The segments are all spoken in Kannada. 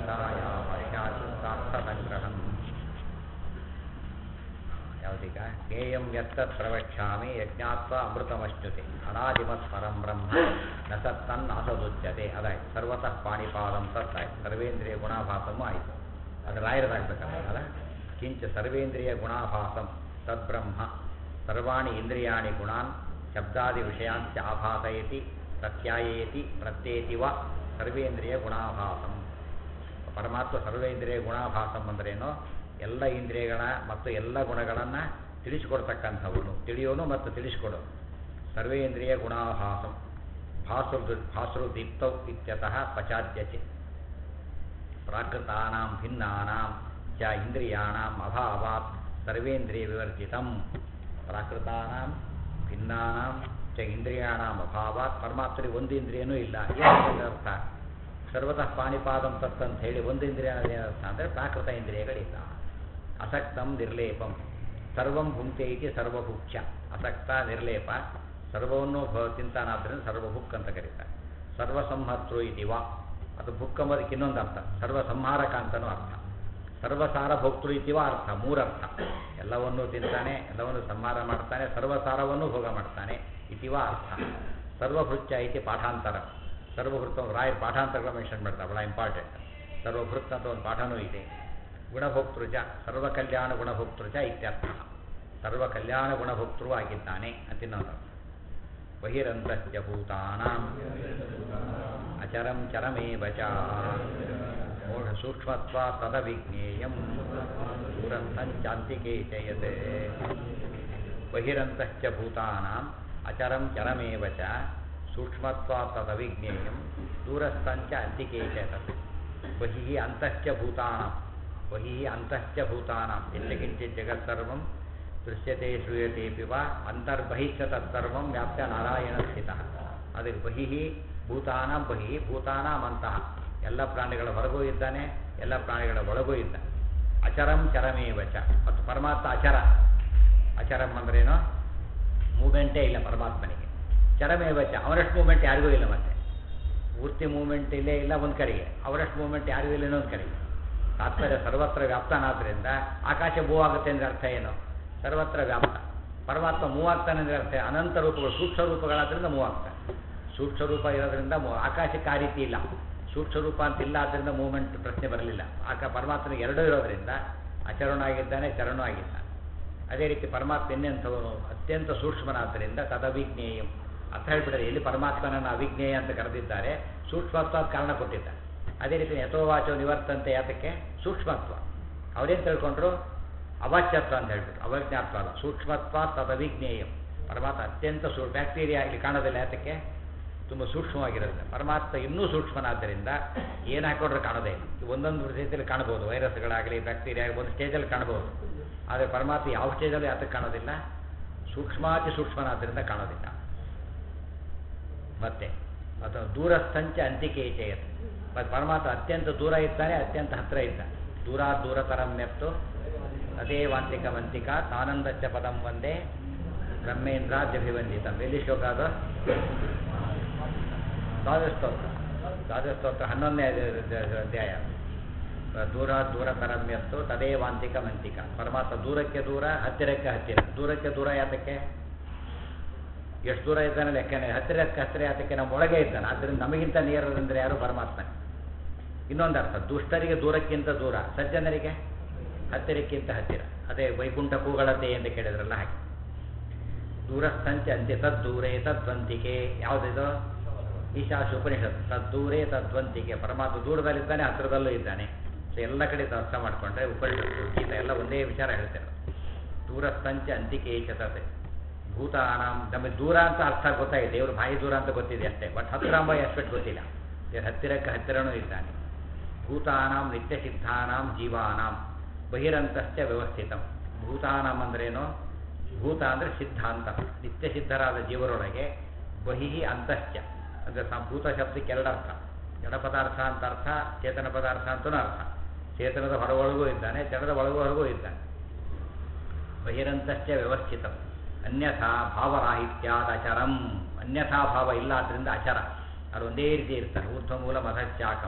ಗೀತಾಯ ಪರಿಶಾರ್ಥಸಂಗ್ರಹಂ ಯಾವುದೀಗ ಜ್ಞೇಯಂ ಯತ್ತತ್ ಪ್ರವಕ್ಷ್ಯಾಮಿ ಯಜ್ಞಾತ್ವ ಅಮೃತಮಶ್ನುತೆ ಅನಾದಿಮತ್ ಪರಂ ಬ್ರಹ್ಮ ನ ಸತ್ತನ್ನಾಸದುಚ್ಯತೆ ಅದಾಯ್ತು ಸರ್ವತಃ ಪಾಣಿಪಾದಂ ತತ್ತಾಯ್ತು ಸರ್ವೇಂದ್ರಿಯ ಗುಣಾಭಾಸಮೂ ಆಯಿತು ಅದು ರಾಯರದಾಗಬೇಕಲ್ಲ ಅಲ್ಲ ಕಿಂಚ ಸರ್ವೇಂದ್ರಿಯ ಗುಣಾಭಾಸಂ ತದ್ಬ್ರಹ್ಮ ಸರ್ವಾಣಿ ಇಂದ್ರಿಯಾಣಿ ಗುಣಾನ್ ಶಬ್ದಾದಿ ವಿಷಯಾಂಚ ಆಭಾಸಯತಿ ಪ್ರತ್ಯಾಯೇತಿ ಪ್ರತ್ಯೇತಿ ವ ಸರ್ವೇಂದ್ರಿಯ ಗುಣಾಭಾಸಂ ಪರಮಾತ್ಮ ಸರ್ವೇಂದ್ರಿಯ ಗುಣಾಭಾಸಂ ಅಂದ್ರೇನು ಎಲ್ಲ ಇಂದ್ರಿಯಗಳ ಮತ್ತು ಎಲ್ಲ ಗುಣಗಳನ್ನು ತಿಳಿಸಿಕೊಡ್ತಕ್ಕಂಥವನು ತಿಳಿಯೋನು ಮತ್ತು ತಿಳಿಸಿಕೊಡೋನು ಸರ್ವೇಂದ್ರಿಯ ಗುಣಾಭಾಸಂ ಭಾಸೃ ಭಾಸೃದೀಪ್ತೌ ಇತ್ಯತಃ ಪಚಾದ್ಯಚೆ ಪ್ರಾಕೃತಾನಾಂ ಭಿನ್ನಾನಾಂ ಚ ಇಂದ್ರಿಯಾಣಾಂ ಅಭಾವಾತ್ ಸರ್ವೇಂದ್ರಿಯ ವಿವರ್ಜಿತಂ ಪ್ರಾಕೃತಾನಾಂ ಭಿನ್ನಾನಾಂ ಚ ಇಂದ್ರಿಯಾಣಾಂ ಅಭಾವಾತ್ ಪರಮಾತ್ಮರಿಗೆ ಒಂದು ಇಂದ್ರಿಯನೂ ಇಲ್ಲ ಏನು ಅರ್ಥ ಸರ್ವತಃ ಪಾಣಿಪಾದಂ ತತ್ ಅಂತ ಹೇಳಿ ಒಂದು ಇಂದ್ರಿಯ ಏನರ್ಥ ಅಂದರೆ ಪ್ರಾಕೃತ ಇಂದ್ರಿಯಗಳಿಲ್ಲ ಅಸಕ್ತಂ ನಿರ್ಲೇಪಂ ಸರ್ವಂ ಭುಂಕ್ತೆ ಇತಿ ಸರ್ವಭುಕ್ಷ ಅಸಕ್ತ ನಿರ್ಲೇಪ ಸರ್ವವನ್ನು ಭ ತಿಂತಾನಾದ್ರಿಂದ ಸರ್ವಭುಕ್ ಅಂತ ಕರೀತಾರೆ ಸರ್ವಸಂಹರ್ತೃ ಇದಿವ ಅದು ಭುಕ್ ಎಂಬುದಕ್ಕೆ ಇನ್ನೊಂದು ಅರ್ಥ ಸರ್ವಸಂಹಾರಕ ಅಂತನೂ ಅರ್ಥ ಸರ್ವಸಾರ ಭೋಕ್ತೃ ಇತಿವ ಅರ್ಥ ಮೂರರ್ಥ ಎಲ್ಲವನ್ನೂ ತಿಂತಾನೆ ಎಲ್ಲವನ್ನು ಸಂಹಾರ ಮಾಡ್ತಾನೆ ಸರ್ವಸಾರವನ್ನು ಭೋಗ ಮಾಡ್ತಾನೆ ಇತಿವ ಅರ್ಥ ಸರ್ವಭೃತ್ಯ ಇತಿ ಪಾಠಾಂತರ ಸರ್ವಭೃತ ರಾಯರ್ ಪಾಠಾಂತರಗಳು ಮೆನ್ಷನ್ ಮಾಡ್ತಾರೆ ಬಹಳ ಇಂಪಾರ್ಟೆಂಟ್ ಸರ್ವಭೃತ್ ಅಂತ ಒಂದು ಪಾಠನೂ ಇದೆ ಗುಣಭೋಕ್ತೃಜ ಸರ್ವಕಲ್ಯಾಣ ಗುಣಭೋಕ್ತೃಜ ಇತ್ಯರ್ಥ ಸರ್ವ ಕಲ್ಯಾಣ ಗುಣಭೋಕ್ತೃ ಆಗಿದ್ದಾನೆ ಅಂತ ಇನ್ನೊಂದು ಬಹಿರಂತಸ್ಯ ಭೂತಾನಾಂ ಅಚರಂ ಚರಮೇವ ಚ ಮೂಢ ಸೂಕ್ಷ್ಮತ್ವ ತದವಿಜ್ಞೇಯಂ ದೂರಂತಂಚಾಂತಿಕೆ ಚಯತೆ ಬಹಿರಂತಶ್ಚ ಭೂತಾನಾಂ ಅಚರಂ ಚರಮೇವ ಚ ಸೂಕ್ಷ್ಮತ್ವ ತದವಿಜ್ಞೇಯಂ ದೂರಸ್ಥಂಚ ಅಂತಿಕೆ ಚೇತತೆ ಬಹಿಃ ಅಂತಶ್ಚ ಭೂತಾನಾಂ ಬಹಿಃ ಅಂತಶ್ಚ ಭೂತಾನಾಂ ಯತ್ಕಿಂಚಿತ್ ಜಗತ್ಸರ್ವಂ ದೃಶ್ಯತೆ ಶ್ರೂಯತೆಪಿ ವಾ ಅಂತರ್ಬಹಿಶ್ಚ ತತ್ಸರ್ವಂ ವ್ಯಾಪ್ಯ ನಾರಾಯಣ ಸ್ಥಿತಃ ಅದಕ್ಕೆ ಬಹಿಃ ಭೂತಾನಾಂ ಬಹಿಃ ಭೂತಾನಾಂ ಅಂತಃ ಎಲ್ಲ ಪ್ರಾಣಿಗಳ ಹೊರಗೂ ಇದ್ದಾನೆ ಎಲ್ಲ ಪ್ರಾಣಿಗಳ ಒಳಗೂ ಇದ್ದಾನೆ ಅಚರಂ ಚರಮೇವ ಚ ಮತ್ತು ಪರಮಾತ್ಮ ಅಚರ ಅಚರಂ ಅಂದ್ರೇನು ಮೂಮೆಂಟೇ ಇಲ್ಲ ಪರಮಾತ್ಮನಿಗೆ ಚರಮೇವ ಚ ಅವರಷ್ಟು ಮೂಮೆಂಟ್ ಯಾರಿಗೂ ಇಲ್ಲ ಮತ್ತೆ ಪೂರ್ತಿ ಮೂಮೆಂಟ್ ಇಲ್ಲೇ ಇಲ್ಲ ಒಂದು ಕಡೆಗೆ ಅವರಷ್ಟು ಮೂಮೆಂಟ್ ಯಾರಿಗೂ ಇಲ್ಲ ಇನ್ನೊಂದು ಕಡೆಗೆ ತಾತ್ಪರ್ಯ ಸರ್ವತ್ರ ವ್ಯಾಪ್ತನಾದ್ರಿಂದ ಆಕಾಶ ಮೂವ್ ಆಗುತ್ತೆ ಅಂದರೆ ಅರ್ಥ ಏನು ಸರ್ವತ್ರ ವ್ಯಾಪ್ತ ಪರಮಾತ್ಮ ಮೂವ್ ಆಗ್ತಾನೆ ಅಂದರೆ ಅರ್ಥ ಅನಂತ ರೂಪಗಳು ಸೂಕ್ಷ್ಮ ರೂಪಗಳಾದ್ರಿಂದ ಮೂವ್ ಆಗ್ತಾನೆ ಸೂಕ್ಷ್ಮ ರೂಪ ಇರೋದ್ರಿಂದ ಮೂ ಆಕಾಶಕ್ಕೆ ಆ ರೀತಿ ಇಲ್ಲ ಸೂಕ್ಷ್ಮ ರೂಪ ಅಂತ ಇಲ್ಲ ಆದ್ದರಿಂದ ಮೂವ್ಮೆಂಟ್ ಪ್ರಶ್ನೆ ಬರಲಿಲ್ಲ ಆಕ ಪರಮಾತ್ಮನಿಗೆ ಎರಡೂ ಇರೋದ್ರಿಂದ ಅಚರಣೂ ಆಗಿದ್ದಾನೆ ಚರಣೂ ಆಗಿದ್ದಾನೆ ಅದೇ ರೀತಿ ಪರಮಾತ್ಮ ಎನ್ನೆಂಥವನು ಅತ್ಯಂತ ಸೂಕ್ಷ್ಮನಾದ್ದರಿಂದ ತದವಿಜ್ಞೇಯಂ ಅರ್ಥ ಹೇಳ್ಬಿಟ್ಟರೆ ಎಲ್ಲಿ ಪರಮಾತ್ಮನನ್ನು ಅವಿಜ್ಞೇಯ ಅಂತ ಕರೆದಿದ್ದಾರೆ ಸೂಕ್ಷ್ಮತ್ವ ಕಾರಣ ಕೊಟ್ಟಿದ್ದಾರೆ ಅದೇ ರೀತಿ ಯಥೋವಾಚೋ ನಿವರ್ತಂತೆ ಯಾತಕ್ಕೆ ಸೂಕ್ಷ್ಮತ್ವ ಅವರೇನು ತಿಳ್ಕೊಂಡ್ರು ಅವಾಚ್ಯತ್ವ ಅಂತ ಹೇಳ್ಬಿಟ್ಟು ಅವಜ್ಞಾತ್ವ ಅಲ್ಲ ಸೂಕ್ಷ್ಮತ್ವ ತದವಿಜ್ಞೇಯಂ ಪರಮಾತ್ಮ ಅತ್ಯಂತ ಸೂ ಬ್ಯಾಕ್ಟೀರಿಯಾ ಇಲ್ಲಿ ಕಾಣೋದಿಲ್ಲ ಯಾತಕ್ಕೆ ತುಂಬ ಸೂಕ್ಷ್ಮವಾಗಿರುತ್ತೆ ಪರಮಾತ್ಮ ಇನ್ನೂ ಸೂಕ್ಷ್ಮನಾದ್ದರಿಂದ ಏನು ಹಾಕೊಂಡ್ರೆ ಕಾಣೋದೇ ಇಲ್ಲ ಒಂದೊಂದು ರೀತಿಯಲ್ಲಿ ಕಾಣ್ಬೋದು ವೈರಸ್ಗಳಾಗಲಿ ಬ್ಯಾಕ್ಟೀರಿಯಾ ಒಂದು ಸ್ಟೇಜಲ್ಲಿ ಕಾಣ್ಬೋದು ಆದರೆ ಪರಮಾತ್ಮ ಯಾವ ಸ್ಟೇಜಲ್ಲಿ ಯಾತಕ್ಕೆ ಕಾಣೋದಿಲ್ಲ ಸೂಕ್ಷ್ಮಾತಿ ಸೂಕ್ಷ್ಮನಾದ್ದರಿಂದ ಕಾಣೋದಿಲ್ಲ ಮತ್ತೆ ಅಥವಾ ದೂರಸ್ಥಂಚ ಅಂತಿಕೆ ಚೇಯತ್ ಮತ್ತು ಪರಮಾತ್ಮ ಅತ್ಯಂತ ದೂರ ಇದ್ದಾನೆ ಅತ್ಯಂತ ಹತ್ತಿರ ಇದ್ದಾನೆ ದೂರ ದೂರತರಂ ಮೆತ್ತು ಅದೇ ವಾಂತಿಕ ವಂತಿಕ ತಾನಂದಚ್ಚ ಪದಂ ಒಂದೇ ಬ್ರಹ್ಮೇಂದ್ರಾದ್ಯಭಿವಂದಿತ ಎಲ್ಲಿ ಶ್ಲೋಕ ಅದು ದ್ವಾದಸ್ತೋತ್ರ ದ್ವಾದಸ್ತೋತ್ರ ಹನ್ನೊಂದನೇ ಅಧ್ಯಾಯ ದೂರ ದೂರತರಮ್ಯಸ್ತು ತದೇ ವಾಂತಿಕ ಮಂತಿಕ ಪರಮಾತ್ಮ ದೂರಕ್ಕೆ ದೂರ ಹತ್ತಿರಕ್ಕೆ ಹತ್ತಿರ ದೂರಕ್ಕೆ ದೂರ ಯಾತಕ್ಕೆ ಎಷ್ಟು ದೂರ ಇದ್ದಾನೆ ಲೆಕ್ಕನೇ ಹತ್ತಿರಕ್ಕೆ ಹತ್ತಿರ ಯಾತಕ್ಕೆ ನಮ್ಮ ಒಳಗೆ ಇದ್ದಾನೆ ಆದ್ದರಿಂದ ನಮಗಿಂತ ನೇರದಂದ್ರೆ ಯಾರು ಪರಮಾತ್ಮ ಇನ್ನೊಂದು ಅರ್ಥ ದುಷ್ಟರಿಗೆ ದೂರಕ್ಕಿಂತ ದೂರ ಸಜ್ಜನರಿಗೆ ಹತ್ತಿರಕ್ಕಿಂತ ಹತ್ತಿರ ಅದೇ ವೈಕುಂಠ ಕೂಗಳತೆ ಎಂದು ಕೇಳಿದ್ರಲ್ಲ ಹಾಗೆ ದೂರಸ್ಥಂಚ ಅಂತ್ಯ ತದ್ದೂರೇ ತದ್ವಂತಿಕೆ ಯಾವುದಿದು ಈಶಾಶ ಉಪನಿಷತ್ ತದ್ದೂರೇ ತದ್ವಂತಿಕೆ ಪರಮಾತ್ಮ ದೂರದಲ್ಲಿದ್ದಾನೆ ಹತ್ತಿರದಲ್ಲೂ ಇದ್ದಾನೆ ಸೊ ಎಲ್ಲ ಕಡೆ ಅರ್ಥ ಮಾಡಿಕೊಂಡ್ರೆ ಉಪನಿಷತ್ತು ಗೀತ ಎಲ್ಲ ಒಂದೇ ವಿಚಾರ ಹೇಳ್ತಾರೆ ದೂರಸ್ಥಂಚ ಅಂತಿಕೆ ಚತತೆ ಭೂತಾನಾಂ ನಮಗೆ ದೂರ ಅಂತ ಅರ್ಥ ಗೊತ್ತಾಗಿದೆ ದೇವರು ಬಾಯಿ ದೂರ ಅಂತ ಗೊತ್ತಿದೆ ಅಷ್ಟೇ ಬಟ್ ಹತ್ತಿರ ಎಂಬ ಎಸ್ಪೆಕ್ಟ್ ಗೊತ್ತಿಲ್ಲ ದೇವ್ರ ಹತ್ತಿರಕ್ಕೆ ಹತ್ತಿರನೂ ಇದ್ದಾನೆ ಭೂತಾನಾಂ ನಿತ್ಯ ಸಿದ್ಧಾನಾಂ ಜೀವಾನಾಂ ಬಹಿರಂತಶ್ಚ ವ್ಯವಸ್ಥಿತಂ ಭೂತಾನಾಂ ಅಂದ್ರೇನು ಭೂತ ಅಂದರೆ ಸಿದ್ಧಾಂತ ನಿತ್ಯ ಸಿದ್ಧರಾದ ಜೀವರೊಳಗೆ ಬಹಿ ಅಂತಶ್ಚ ಅಂದರೆ ಭೂತ ಶಬ್ದಕ್ಕೆ ಎರಡು ಅರ್ಥ ಜಡ ಪದಾರ್ಥ ಅಂತ ಅರ್ಥ ಚೇತನ ಪದಾರ್ಥ ಅಂತಲೂ ಅರ್ಥ ಚೇತನದ ಹೊರಗೊಳಗೂ ಇದ್ದಾನೆ ಜಡದ ಒಳಗೂ ಹೊರಗೂ ಇದ್ದಾನೆ ಬಹಿರಂತಶ್ಚ ವ್ಯವಸ್ಥಿತಂ ಅನ್ಯಥಾ ಭಾವರಾಹಿತ್ಯಾದ ಅಚರಂ ಅನ್ಯಥಾ ಭಾವ ಇಲ್ಲ ಆದ್ದರಿಂದ ಅಚರ ಅದು ಒಂದೇ ರೀತಿ ಇರ್ತಾನೆ ಊರ್ಧ್ವ ಮೂಲ ಮಧಶ್ಚಾಕಂ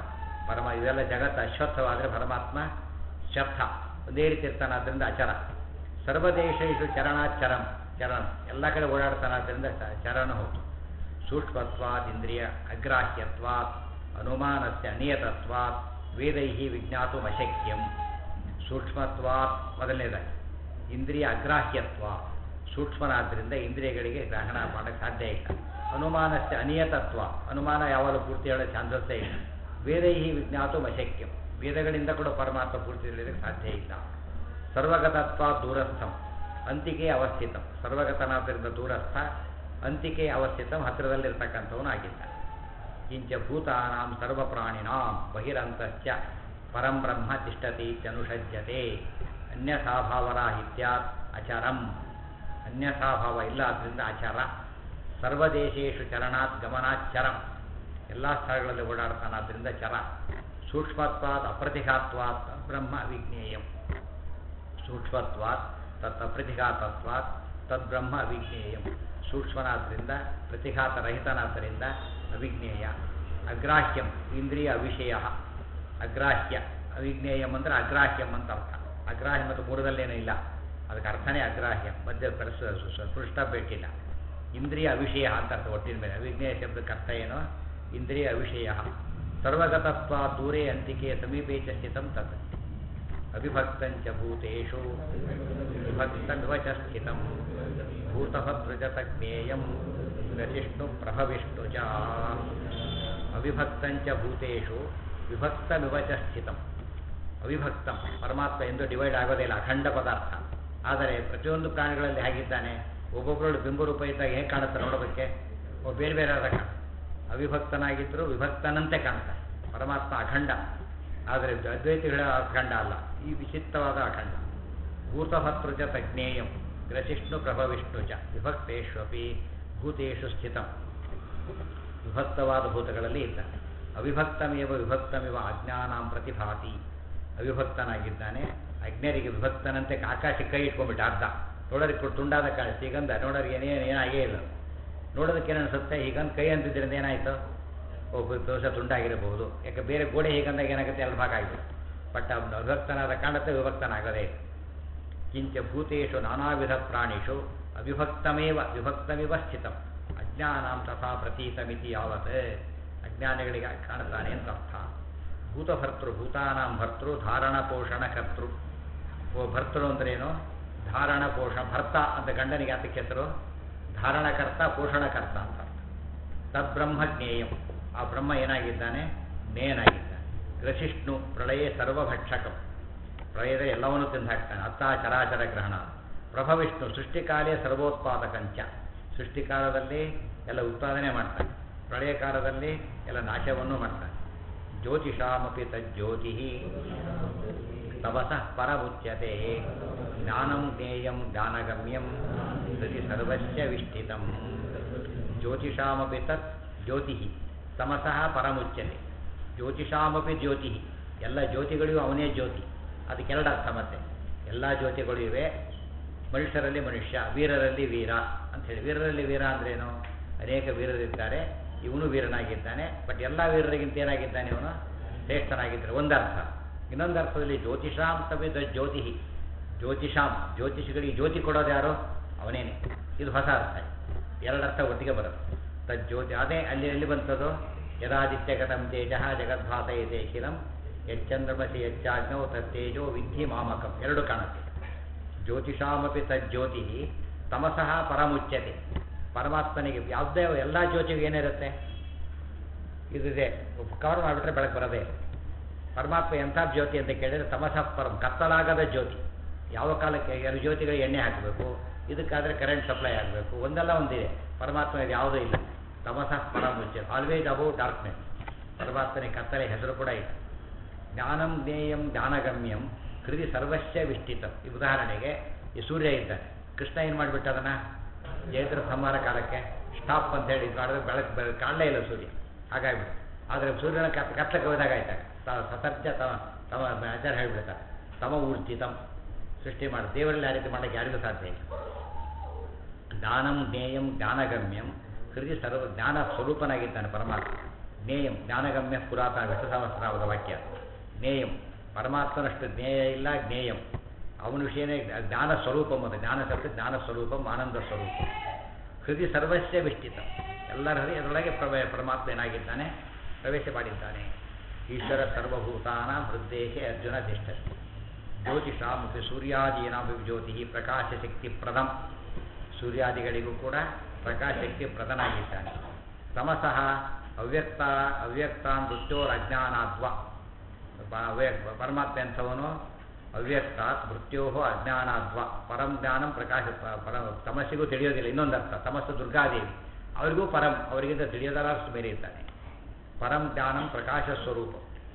ಪರಮ ಇದೆಲ್ಲ ಜಗತ್ತು ಅಶ್ವತ್ಥವಾದರೆ ಪರಮಾತ್ಮ ಶಬ್ದ ಒಂದೇ ರೀತಿ ಇರ್ತಾನೆ ಆದ್ದರಿಂದ ಅಚರ ಸರ್ವದೇಶೇಶು ಚರಣಾಚರಂ ಚರಣ ಎಲ್ಲ ಕಡೆ ಓಡಾಡ್ತಾನಾದ್ದರಿಂದ ಚ- ಚರಣ ಹೌದು ಸೂಕ್ಷ್ಮತ್ವಾತ್ ಇಂದ್ರಿಯ ಅಗ್ರಾಹ್ಯತ್ವಾತ್ ಅನುಮಾನಸ್ಯ ಅನಿಯತತ್ವಾತ್ ವೇದೈ ವಿಜ್ಞಾತು ಅಶಕ್ಯಂ ಸೂಕ್ಷ್ಮತ್ವಾತ್ ಮೊದಲನೇದಾಗಿ ಇಂದ್ರಿಯ ಅಗ್ರಾಹ್ಯತ್ವ ಸೂಕ್ಷ್ಮನಾದ್ದರಿಂದ ಇಂದ್ರಿಯಗಳಿಗೆ ಗ್ರಹಣ ಮಾಡೋಕ್ಕೆ ಸಾಧ್ಯ ಇಲ್ಲ ಅನುಮಾನಸ್ಯ ಅನಿಯತತ್ವ ಅನುಮಾನ ಯಾವಾಗಲೂ ಪೂರ್ತಿ ಹೇಳೋ ಚಾನ್ಸಸ್ಸೇ ಇಲ್ಲ ವೇದೈ ವಿಜ್ಞಾತು ಅಶಕ್ಯಂ ವೇದಗಳಿಂದ ಕೂಡ ಪರಮಾತ್ಮ ಪೂರ್ತಿ ತಿಳಿಯೋದಕ್ಕೆ ಸಾಧ್ಯ ಇಲ್ಲ ಸರ್ವಗತತ್ವ ದೂರಸ್ಥಂ ಅಂತಿಕೆ ಅವಸ್ಥಿತಂ ಸರ್ವಗತನಾದ್ದರಿಂದ ದೂರಸ್ಥ ಅಂತಿಕೆ ಅವಸ್ಥಿತಂ ಹತ್ತಿರದಲ್ಲಿರ್ತಕ್ಕಂಥವನು ಆಗಿದ್ದಾನೆ ಕಿಂಚ ಭೂತಾನಾಂ ಸರ್ವಪ್ರಾಣಿನಾಂ ಬಹಿರಂತಶ್ಚ ಪರಂ ಬ್ರಹ್ಮ ತಿಷ್ಠತಿ ಇತ್ಯನುಷಜ್ಯತೆ ಅನ್ಯಥಾಭಾವರಾಹಿತ್ಯಾತ್ ಅಚರಂ ಅನ್ಯಥಾಭಾವ ಇಲ್ಲ ಆದ್ದರಿಂದ ಅಚರ ಸರ್ವದೇಶೇಶು ಚರಣಾತ್ ಗಮನಾಚರಂ ಎಲ್ಲ ಸ್ಥಳಗಳಲ್ಲಿ ಓಡಾಡ್ತಾನಾದ್ರಿಂದ ಚರ ಸೂಕ್ಷ್ಮತ್ವಾತ್ ಅಪ್ರತಿಘಾತ್ವಾತ್ ಬ್ರಹ್ಮ ವಿಜ್ಞೇಯಂ ಸೂಕ್ಷ್ಮತ್ವಾತ್ ತತ್ ಅಪ್ರತಿಘಾತತ್ವಾತ್ ತದ್ಬ್ರಹ್ಮ ಅವಿಜ್ಞೇಯಂ ಸೂಕ್ಷ್ಮನಾದ್ದರಿಂದ ಪ್ರತಿಘಾತರಹಿತನಾದ್ದರಿಂದ ಅವಿಜ್ಞೇಯ ಅಗ್ರಾಹ್ಯಂ ಇಂದ್ರಿಯ ಅವಿಷಯ ಅಗ್ರಾಹ್ಯ ಅವಿಜ್ಞೇಯಂ ಅಂದರೆ ಅಗ್ರಾಹ್ಯಂ ಅಂತ ಅರ್ಥ ಅಗ್ರಾಹ್ಯ ಮತ್ತು ಮೂರದಲ್ಲೇನೂ ಇಲ್ಲ ಅದಕ್ಕೆ ಅರ್ಥನೇ ಅಗ್ರಾಹ್ಯ ಮಧ್ಯ ಪರಸ್ ಪೃಷ್ಠ ಬೇಕಿಲ್ಲ ಇಂದ್ರಿಯ ಅವಿಷಯ ಅಂತ ಅರ್ಥ ಒಟ್ಟಿನ ಮೇಲೆ ಅವಿಜ್ಞೇಯ ಶಬ್ದಕ್ಕೆ ಅರ್ಥ ಏನು ಇಂದ್ರಿಯ ಅವಿಷಯ ಸರ್ವಗತತ್ವ ದೂರೇ ಅಂತಿಕೆ ಸಮೀಪೇ ಚ ಸ್ಥಿತಂ ತತ್ ಅವಿಭಕ್ತಂಚ ಭೂತೇಷು ವಿಭಕ್ತಮಿವ ಚ ಸ್ಥಿತಂ ಭೂತಭದ್ರಜತಜ್ಞೇಯಂ ರಚಿಷ್ಣು ಪ್ರಭವಿಷ್ಣು ಚ ಅವಿಭಕ್ತಂಚ ಭೂತೇಷು ವಿಭಕ್ತಮಿವ ಚ ಸ್ಥಿತಂ ಅವಿಭಕ್ತಂ ಪರಮಾತ್ಮ ಎಂದು ಡಿವೈಡ್ ಆಗೋದೇ ಇಲ್ಲ ಅಖಂಡ ಪದಾರ್ಥ ಆದರೆ ಪ್ರತಿಯೊಂದು ಪ್ರಾಣಿಗಳಲ್ಲಿ ಹೇಗಿದ್ದಾನೆ ಒಬ್ಬೊಬ್ಬರೊಳು ಬಿಂಬರೂಪ ಇದ್ದಾಗ ಹೇಗೆ ಕಾಣುತ್ತೆ ನೋಡೋದಕ್ಕೆ ಒಬ್ಬ ಬೇರೆ ಬೇರೆ ಆದ ಕಾಣ ಅವಿಭಕ್ತನಾಗಿದ್ದರೂ ವಿಭಕ್ತನಂತೆ ಕಾಣ್ತಾನೆ ಪರಮಾತ್ಮ ಅಖಂಡ ಆದರೆ ಅದ್ವೈತಿಗಳ ಅಖಂಡ ಅಲ್ಲ ಈ ವಿಚಿತ್ರವಾದ ಅಖಂಡ ಭೂತಭರ್ತೃ ಚ ತಜ್ಞೇಯಂ ಗ್ರಸಿಷ್ಣು ಪ್ರಭವಿಷ್ಣು ಚ ವಿಭಕ್ತೇಷ್ವಪಿ ಭೂತೇಷು ಸ್ಥಿತಂ ವಿಭಕ್ತವಾದ ಭೂತಗಳಲ್ಲಿ ಇದ್ದಾನೆ ಅವಿಭಕ್ತಮೇವ ವಿಭಕ್ತಮಿವ ಅಜ್ಞಾನಾಂ ಪ್ರತಿಭಾತಿ ಅವಿಭಕ್ತನಾಗಿದ್ದಾನೆ ಅಜ್ಞರಿಗೆ ವಿಭಕ್ತನಂತೆ ಆಕಾಶಕ್ಕೆ ಕೈ ಇಟ್ಕೊಂಡ್ಬಿಟ್ಟು ಅರ್ಧ ನೋಡೋರಿಗೆ ಕೊಟ್ಟು ತುಂಡಾದ ಕಾಣಿಸ್ತು ಈಗಂದ ನೋಡೋರಿಗೆ ಏನೇನು ಏನಾಗೇ ಇಲ್ಲ ನೋಡೋದಕ್ಕೆ ಏನು ಅನಿಸುತ್ತೆ ಹೀಗಂದು ಕೈ ಅಂತಿದ್ದರಿಂದ ಏನಾಯಿತು ಒಬ್ಬ ದೋಷ ತುಂಡಾಗಿರಬಹುದು ಯಾಕೆ ಬೇರೆ ಗೋಡೆ ಹೀಗಂದಾಗ ಏನಾಗುತ್ತೆ ಎರಡು ಭಾಗ ಆಗಿಬಿಡುತ್ತೆ ಬಟ್ ಅವನು ಅವಿಭಕ್ತನಾದ ಕಾಣುತ್ತೆ ವಿಭಕ್ತನಾಗದೇ ಇಲ್ಲ ಕಿಂಚ ಭೂತೇಷು ನಾನಾವಿಧ ಪ್ರಾಣಿಷು ಅವಿಭಕ್ತಮೇವ ವಿಭಕ್ತಮಿವ ಸ್ಥಿತಂ ಅಜ್ಞಾನಾಂ ತಥಾ ಪ್ರತೀತಮಿತಿ ಯಾವತ್ ಅಜ್ಞಾನಿಗಳಿಗೆ ಕಾಣುತ್ತಾನೆ ಅಂತ ಅರ್ಥ ಭೂತಭರ್ತೃ ಭೂತಾನಾಂ ಭರ್ತೃ ಧಾರಣ ಪೋಷಣ ಕರ್ತೃ ಓ ಭರ್ತೃ ಅಂದ್ರೇನು ಧಾರಣ ಪೋಷ ಭರ್ತ ಅಂತ ಗಂಡನಿಗೆ ಅದಕ್ಕೆ ಹೆಸರು ಧಾರಣಕರ್ತ ಪೋಷಣಕರ್ತ ಅಂತ ಅರ್ಥ ತದ್ಬ್ರಹ್ಮ ಜ್ಞೇಯಂ ಆ ಬ್ರಹ್ಮ ಏನಾಗಿದ್ದಾನೆ ಜ್ಞೇಯನಾಗಿದ್ದಾನೆ ಗ್ರಸಿಷ್ಣು ಪ್ರಳಯೇ ಸರ್ವಭಕ್ಷಕಂ ಪ್ರಳಯದ ಎಲ್ಲವನ್ನೂ ತಿಂದು ಹಾಕ್ತಾನೆ ಅತ್ತ ಚರಾಚರ ಗ್ರಹಣ ಪ್ರಭವಿಷ್ಣು ಸೃಷ್ಟಿಕಾಲೇ ಸರ್ವೋತ್ಪಾದಕಂಚ ಸೃಷ್ಟಿಕಾಲದಲ್ಲಿ ಎಲ್ಲ ಉತ್ಪಾದನೆ ಮಾಡ್ತಾನೆ ಪ್ರಳಯ ಕಾಲದಲ್ಲಿ ಎಲ್ಲ ನಾಶವನ್ನು ಮಾಡ್ತಾನೆ ಜ್ಯೋತಿಷಾಮಪಿ ತಜ್ಜ್ಯೋತಿ ತಪಸಃ ಪರಮುಚ್ಯತೆ ಜ್ಞಾನಂ ಜ್ಞೇಯಂ ಜ್ಞಾನಗಮ್ಯಂ ಹೃದಿ ಸರ್ವಸ್ಯ ವಿಷ್ಠಿತಂ ಜ್ಯೋತಿಷಾಮಪಿ ತತ್ ಜ್ಯೋತಿ ತಮಸಃ ಪರಮುಚ್ಯತೆ ಜ್ಯೋತಿಷಾಮಪಿ ಜ್ಯೋತಿ ಎಲ್ಲ ಜ್ಯೋತಿಗಳಿಗೂ ಅವನೇ ಜ್ಯೋತಿ ಅದಕ್ಕೆರಡು ಅರ್ಥ ಮತ್ತೆ ಎಲ್ಲ ಜ್ಯೋತಿಗಳು ಇವೆ ಮನುಷ್ಯರಲ್ಲಿ ಮನುಷ್ಯ ವೀರರಲ್ಲಿ ವೀರ ಅಂಥೇಳಿ ವೀರರಲ್ಲಿ ವೀರ ಅಂದ್ರೇನು ಅನೇಕ ವೀರರಿದ್ದಾರೆ ಇವನು ವೀರನಾಗಿದ್ದಾನೆ ಬಟ್ ಎಲ್ಲ ವೀರರಿಗಿಂತ ಏನಾಗಿದ್ದಾನೆ ಇವನು ಶ್ರೇಷ್ಠನಾಗಿದ್ದಾನೆ ಒಂದರ್ಥ ಇನ್ನೊಂದು ಅರ್ಥದಲ್ಲಿ ಜ್ಯೋತಿಷಾಂ ತವಿದ ಜ್ಯೋತಿ ಜ್ಯೋತಿಷಾಂ ಜ್ಯೋತಿಷಿಗಳಿಗೆ ಜ್ಯೋತಿ ಕೊಡೋದು ಯಾರು ಅವನೇನೆ ಇದು ಹೊಸ ಅರ್ಥ ಎರಡರ್ಥ ಒಟ್ಟಿಗೆ ಬರುತ್ತೆ ತದ್ ಜ್ಯೋತಿ ಅದೇ ಅಲ್ಲಿ ಎಲ್ಲಿ ಬಂತದು ಯದಾದಿತ್ಯಗತಂ ತೇಜ ಜಗದ್ಭಾಸಯತೆ ಅಖಿಲಂ ಯಚ್ಚಂದ್ರಮಸಿ ಯಚ್ಚಾಜ್ಞೋ ತತ್ತೇಜೋ ವಿಧಿ ಮಾಮಕಂ ಎರಡು ಕಾಣುತ್ತೆ ಜ್ಯೋತಿಷಾಮಪಿ ತಜ್ಜ್ಯೋತಿ ತಮಸಃ ಪರಮುಚ್ಯತೆ ಪರಮಾತ್ಮನಿಗೆ ಯಾವುದೇ ಎಲ್ಲ ಜ್ಯೋತಿಗೂ ಏನಿರುತ್ತೆ ಇದಿದೆ ಕವರ್ ಮಾಡಿಬಿಟ್ರೆ ಬೆಳಕು ಬರೋದೇ ಇಲ್ಲ. ಪರಮಾತ್ಮ ಎಂಥ ಜ್ಯೋತಿ ಅಂತ ಕೇಳಿದರೆ ತಮಸಃ ಪರಂ ಕತ್ತಲಾಗದ ಜ್ಯೋತಿ ಯಾವ ಕಾಲಕ್ಕೆ ಎರಡು ಜ್ಯೋತಿಗಳಿಗೆ ಎಣ್ಣೆ ಹಾಕಬೇಕು ಇದಕ್ಕಾದರೆ ಕರೆಂಟ್ ಸಪ್ಲೈ ಆಗಬೇಕು ಒಂದಲ್ಲ ಒಂದಿದೆ ಪರಮಾತ್ಮ ಇದು ಯಾವುದೂ ಇಲ್ಲ ತಮಸಃ ಪರಮುಚ್ಯ ಆಲ್ವೇಸ್ ಅಬೌವ್ ಡಾರ್ಕ್ನೆಸ್ ಪರಮಾತ್ಮನಿಗೆ ಕತ್ತಲೆ ಹೆಸರು ಕೂಡ ಇಲ್ಲ ಜ್ಞಾನಂ ಜ್ಞೇಯಂ ಜ್ಞಾನಗಮ್ಯಂ ಹೃದಯ ಸರ್ವಸ್ಯ ವಿಷ್ಟಿತಂ ಈ ಉದಾಹರಣೆಗೆ ಈ ಸೂರ್ಯ ಇದ್ದಾನೆ ಕೃಷ್ಣ ಏನು ಮಾಡಿಬಿಟ್ಟ ಅದನ್ನು ಜಯದ್ರ ಸಂಹಾರ ಕಾಲಕ್ಕೆ ಸ್ಟಾಪ್ ಅಂತ ಹೇಳಿ ಇದು ಮಾಡಿದ್ರೆ ಬೆಳಕು ಬೆಳಕು ಕಾಣಲೇ ಇಲ್ಲ ಸೂರ್ಯ ಹಾಗಾಗ್ಬಿಟ್ಟು ಆದರೆ ಸೂರ್ಯನ ಕತ್ ಕತ್ತಕ್ಕೆ ಹೋದಾಗ ಆಯ್ತಾಗ ಸಸರ್ಜ ತಮ ತಮ ಆಚಾರ ಹೇಳಿಬಿಡ್ತಾರೆ ತಮ ಊರ್ಜಿತಂ ಸೃಷ್ಟಿ ಮಾಡಿ ದೇವರಲ್ಲಿ ಆ ರೀತಿ ಮಾಡೋಕ್ಕೆ ಯಾರಿಗೂ ಸಾಧ್ಯ ಇಲ್ಲ ಜ್ಞಾನಂ ಜ್ಞೇಯಂ ಜ್ಞಾನಗಮ್ಯಂ ಹೃದಯ ಸರ್ವ ಜ್ಞಾನ ಸ್ವರೂಪನಾಗಿದ್ದಾನೆ ಪರಮಾತ್ಮ ಜ್ಞೇಯಂ ಜ್ಞಾನಗಮ್ಯ ಪುರಾತನ ವಿಷ್ಣು ಸಹಸ್ರನಾಮದ ವಾಕ್ಯ ಜ್ಞೇಯಂ ಪರಮಾತ್ಮನಷ್ಟು ಜ್ಞೇಯ ಇಲ್ಲ ಜ್ಞೇಯಂ ಅವನ ವಿಷಯನೇ ಜ್ಞಾನ ಸ್ವರೂಪಂ ಅದು ಜ್ಞಾನ ಶಬ್ದ ಜ್ಞಾನ ಸ್ವರೂಪಂ ಆನಂದ ಸ್ವರೂಪ ಹೃದಯ ಸರ್ವಸ್ಯ ವಿಷ್ಟಿತ ಎಲ್ಲರ ಹೃದಯದೊಳಗೆ ಪ್ರವ ಪರಮಾತ್ಮ ಏನಾಗಿದ್ದಾನೆ ಪ್ರವೇಶ ಮಾಡಿದ್ದಾನೆ ಈಶ್ವರ ಸರ್ವಭೂತಾನ ಹೃದ್ದೇಶೆ ಅರ್ಜುನ ತಿಷ್ಠತಿ ಜ್ಯೋತಿಷಾಮಪಿ ಸೂರ್ಯಾದೀನಾಮಪಿ ಜ್ಯೋತಿ ಪ್ರಕಾಶ ಶಕ್ತಿ ಪ್ರದಂ ಸೂರ್ಯಾದಿಗಳಿಗೂ ಕೂಡ ಪ್ರಕಾಶ ಶಕ್ತಿ ಪ್ರದನಾಗಿದ್ದಾನೆ ತಮಸಃ ಅವ್ಯಕ್ತ ಅವ್ಯಕ್ತ ಮೃತ್ಯೋರಜ್ಞಾನಾದ್ವ ಪ- ಅವ್ಯ- ಪರಮಾತ್ಮ ಎಂಥವನು ಅವ್ಯಕ್ತಾತ್ ಮೃತ್ಯೋ ಅಜ್ಞಾನಾದ್ವ ಪರಂ ಜ್ಞಾನಂ ಪ್ರಕಾಶ ಪ- ಪರ ತಮಸ್ಸಿಗೂ ತಿಳಿಯೋದಿಲ್ಲ ಇನ್ನೊಂದು ಅರ್ಥ ತಮಸ್ಸು ದುರ್ಗಾದೇವಿ ಅವರಿಗೂ ಪರಂ ಅವರಿಗಿಂತ ತಿಳಿಯೋದರಷ್ಟು ಬೇರೆ ಇದ್ದಾನೆ ಪರಂ ಜ್ಞಾನಂ ಪ್ರಕಾಶ ಸ್ವರೂಪ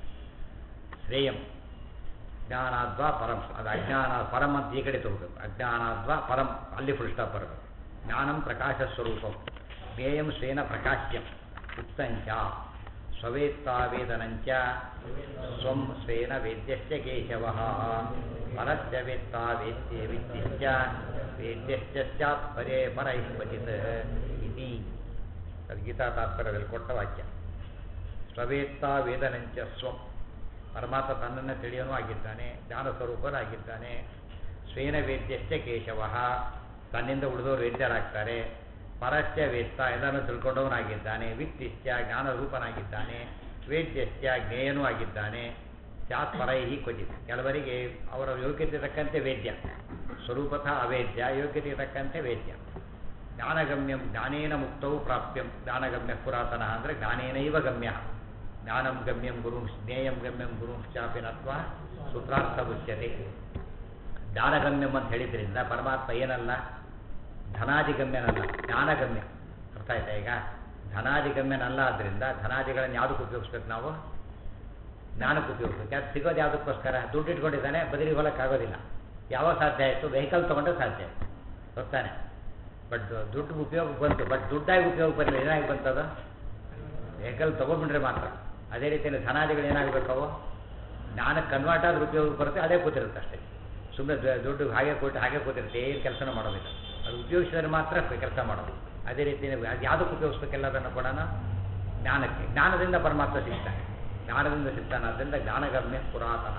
ಶ್ರೇಯಂ ಜ್ಞಾನಾದ್ವ ಪರಂ ಅದು ಅಜ್ಞಾನ ಪರಂ ಅಂತ ಈ ಕಡೆ ತಗೋಬೇಕು ಅಜ್ಞಾನಾದ್ವ ಪರಂ ಅಲ್ಲಿ ಫುಲ್ ಸ್ಟಾಪ್ ಬರಬೇಕು ಜ್ಞಾನಂ ಪ್ರಕಾಶ ಸ್ವರೂಪಂ ಜ್ಞೇಯಂ ಸ್ವೇನ ಪ್ರಕಾಶ್ಯಂ ಉಕ್ತಂಚ ಸ್ವವೇತ್ತಾವೇದನಂಚ ಸ್ವಂ ಸ್ವೇನ ವೇದ್ಯಶ್ಚ ಕೇಶವ ಪರಸ್ಯ ವೇತ್ತಾ ವೇದ್ಯ ವಿದ್ಯಶ್ಚ ವೇದ್ಯಶ್ಚ ಸ್ಯಾತ್ ಪರೇ ಪರೈಸ್ಪಚಿತ್ ಇತಿ ಅದು ಗೀತಾ ತಾತ್ಪರ್ಯದಲ್ಲಿ ಕೊಟ್ಟ ವಾಕ್ಯ ಸ್ವವೇತ್ತ ವೇದನಂಚ ಸ್ವಂ ಪರಮಾತ್ಮ ತನ್ನನ್ನು ತಿಳಿಯೋನು ಆಗಿದ್ದಾನೆ ಜ್ಞಾನ ಸ್ವರೂಪನಾಗಿದ್ದಾನೆ ಸ್ವೇನ ವೇದ್ಯಶ್ಚ ಕೇಶವ ತನ್ನಿಂದ ಉಳಿದವರು ವೇದ್ಯರಾಗ್ತಾರೆ ಪರಸ್ಯ ವೇತ್ತ ಎಲ್ಲನೂ ತಿಳ್ಕೊಂಡವನಾಗಿದ್ದಾನೆ ವಿತ್ತಿಶ್ಚ ಜ್ಞಾನ ರೂಪನಾಗಿದ್ದಾನೆ ವೇದ್ಯಶ್ಚ ಜ್ಞೇಯನೂ ಆಗಿದ್ದಾನೆ ಸ್ಯಾತ್ ಪರೈಹಿ ಕ್ವಚಿತ್ ಕೆಲವರಿಗೆ ಅವರ ಯೋಗ್ಯತೆ ತಕ್ಕಂತೆ ವೇದ್ಯ ಸ್ವರೂಪತಃ ಅವೇದ್ಯ ಯೋಗ್ಯತೆ ತಕ್ಕಂತೆ ವೇದ್ಯ ಜ್ಞಾನಗಮ್ಯಂ ಜ್ಞಾನೇನ ಮುಕ್ತವು ಪ್ರಾಪ್ಯಂ ಜ್ಞಾನಗಮ್ಯ ಪುರಾತನ ಅಂದರೆ ಜ್ಞಾನೇನೈವ ಗಮ್ಯ ಜ್ಞಾನಂ ಗಮ್ಯಂ ಗುರು ಜ್ಞೇಯಂ ಗಮ್ಯಂ ಗುರುಂಶ್ಚಾಪಿ ನತ್ವ ಸೂತ್ರಾರ್ಥ ಉಚ್ಯತೆ ಜ್ಞಾನಗಮ್ಯಂ ಅಂತ ಹೇಳಿದ್ರಿಂದ ಪರಮಾತ್ಮ ಏನಲ್ಲ ಧನಾದಿಗಮ್ಯನಲ್ಲ ಜ್ಞಾನಗಮ್ಯ ಅರ್ಥ ಆಯ್ತಾ ಈಗ ಧನಾದಿಗಮ್ಯನಲ್ಲ ಆದ್ದರಿಂದ ಧನಾದಿಗಳನ್ನು ಯಾವುದಕ್ಕೆ ಉಪಯೋಗಿಸ್ಬೇಕು ನಾವು ಜ್ಞಾನಕ್ಕೆ ಉಪಯೋಗಿಸ್ಬೇಕು ಅದು ಸಿಗೋದು ಯಾವುದಕ್ಕೋಸ್ಕರ ದುಡ್ಡು ಇಟ್ಕೊಂಡಿದ್ದಾನೆ ಬದಲಿಗೆ ಹೋಗೋಕ್ಕಾಗೋದಿಲ್ಲ ಯಾವಾಗ ಸಾಧ್ಯ ಆಯಿತು ವೆಹಿಕಲ್ ತೊಗೊಂಡ್ರೆ ಸಾಧ್ಯ ಆಯಿತು ಗೊತ್ತಾನೆ ಬಟ್ ದುಡ್ಡು ಉಪಯೋಗ ಬಂತು ಬಟ್ ದುಡ್ಡಾಗಿ ಉಪಯೋಗ ಬರಲಿಲ್ಲ ಏನಾಗಿ ಬಂತದು ವೆಹಿಕಲ್ ತೊಗೊಂಡ್ಬಿಟ್ರೆ ಮಾತ್ರ ಅದೇ ರೀತಿಯಲ್ಲಿ ಧನಾದಿಗಳು ಏನಾಗಬೇಕು ಅವು ಜ್ಞಾನಕ್ಕೆ ಕನ್ವರ್ಟ್ ಆದ್ರೆ ಉಪಯೋಗ ಬರುತ್ತೆ ಅದೇ ಕೂತಿರುತ್ತೆ ಅಷ್ಟೇ ಸುಮ್ಮನೆ ದುಡ್ಡು ಹಾಗೆ ಕೊಟ್ಟು ಹಾಗೆ ಕೂತಿರುತ್ತೆ ಏನು ಕೆಲಸನೂ ಮಾಡೋದಿಲ್ಲ ಅದು ಉಪಯೋಗಿಸಿದ್ರೆ ಮಾತ್ರ ಕೆಲಸ ಮಾಡೋದು ಅದೇ ರೀತಿ ಅದು ಯಾವುದಕ್ಕೆ ಉಪಯೋಗಿಸ್ಬೇಕೆಲ್ಲದನ್ನು ಕೂಡ ಜ್ಞಾನಕ್ಕೆ ಜ್ಞಾನದಿಂದ ಪರಮಾತ್ಮ ಸಿಗ್ತಾನೆ ಜ್ಞಾನದಿಂದ ಸಿಗ್ತಾನೆ ಅದರಿಂದ ಜ್ಞಾನಗಮ್ಯ ಪುರಾತನ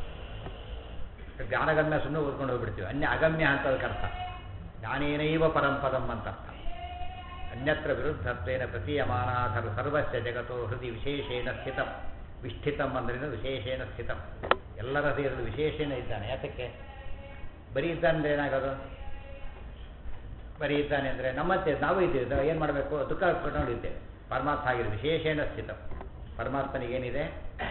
ಜ್ಞಾನಗಮ್ಯ ಸುಮ್ಮನೆ ಓದ್ಕೊಂಡು ಹೋಗ್ಬಿಡ್ತೀವಿ ಅನ್ಯ ಅಗಮ್ಯ ಅಂತ ಅದಕ್ಕೆ ಅರ್ಥ ಜ್ಞಾನೇನೈವ ಪರಂಪದಂ ಅಂತ ಅರ್ಥ ಅನ್ಯತ್ರ ವಿರುದ್ಧತ್ವೇನ ಪ್ರತೀಯಮಾನಾಧರ ಸರ್ವಸ್ಯ ಜಗತ್ತು ಹೃದಯ ವಿಶೇಷೇಣ ಸ್ಥಿತಂ ವಿಷ್ಠಿತಂ ಅಂದ್ರೇನು ವಿಶೇಷೇಣ ಸ್ಥಿತಂ ಎಲ್ಲರ ಹೃದಯದಲ್ಲಿ ವಿಶೇಷೇಣ ಇದ್ದಾನೆ ಯಾತಕ್ಕೆ ಬರೀ ಇದ್ದಾನೆ ಅಂದ್ರೆ ಏನಾಗೋದು ಬರೀ ಇದ್ದಾನೆ ಅಂದರೆ ನಮ್ಮಂತೆ ನಾವು ಇದ್ದೀವಿ ಏನು ಮಾಡಬೇಕು ದುಃಖ ಇದ್ದೇವೆ ಪರಮಾತ್ಮ ಆಗಿರೋ ವಿಶೇಷೇಣ ಸ್ಥಿತ ಪರಮಾತ್ಮನಿಗೇನಿದೆ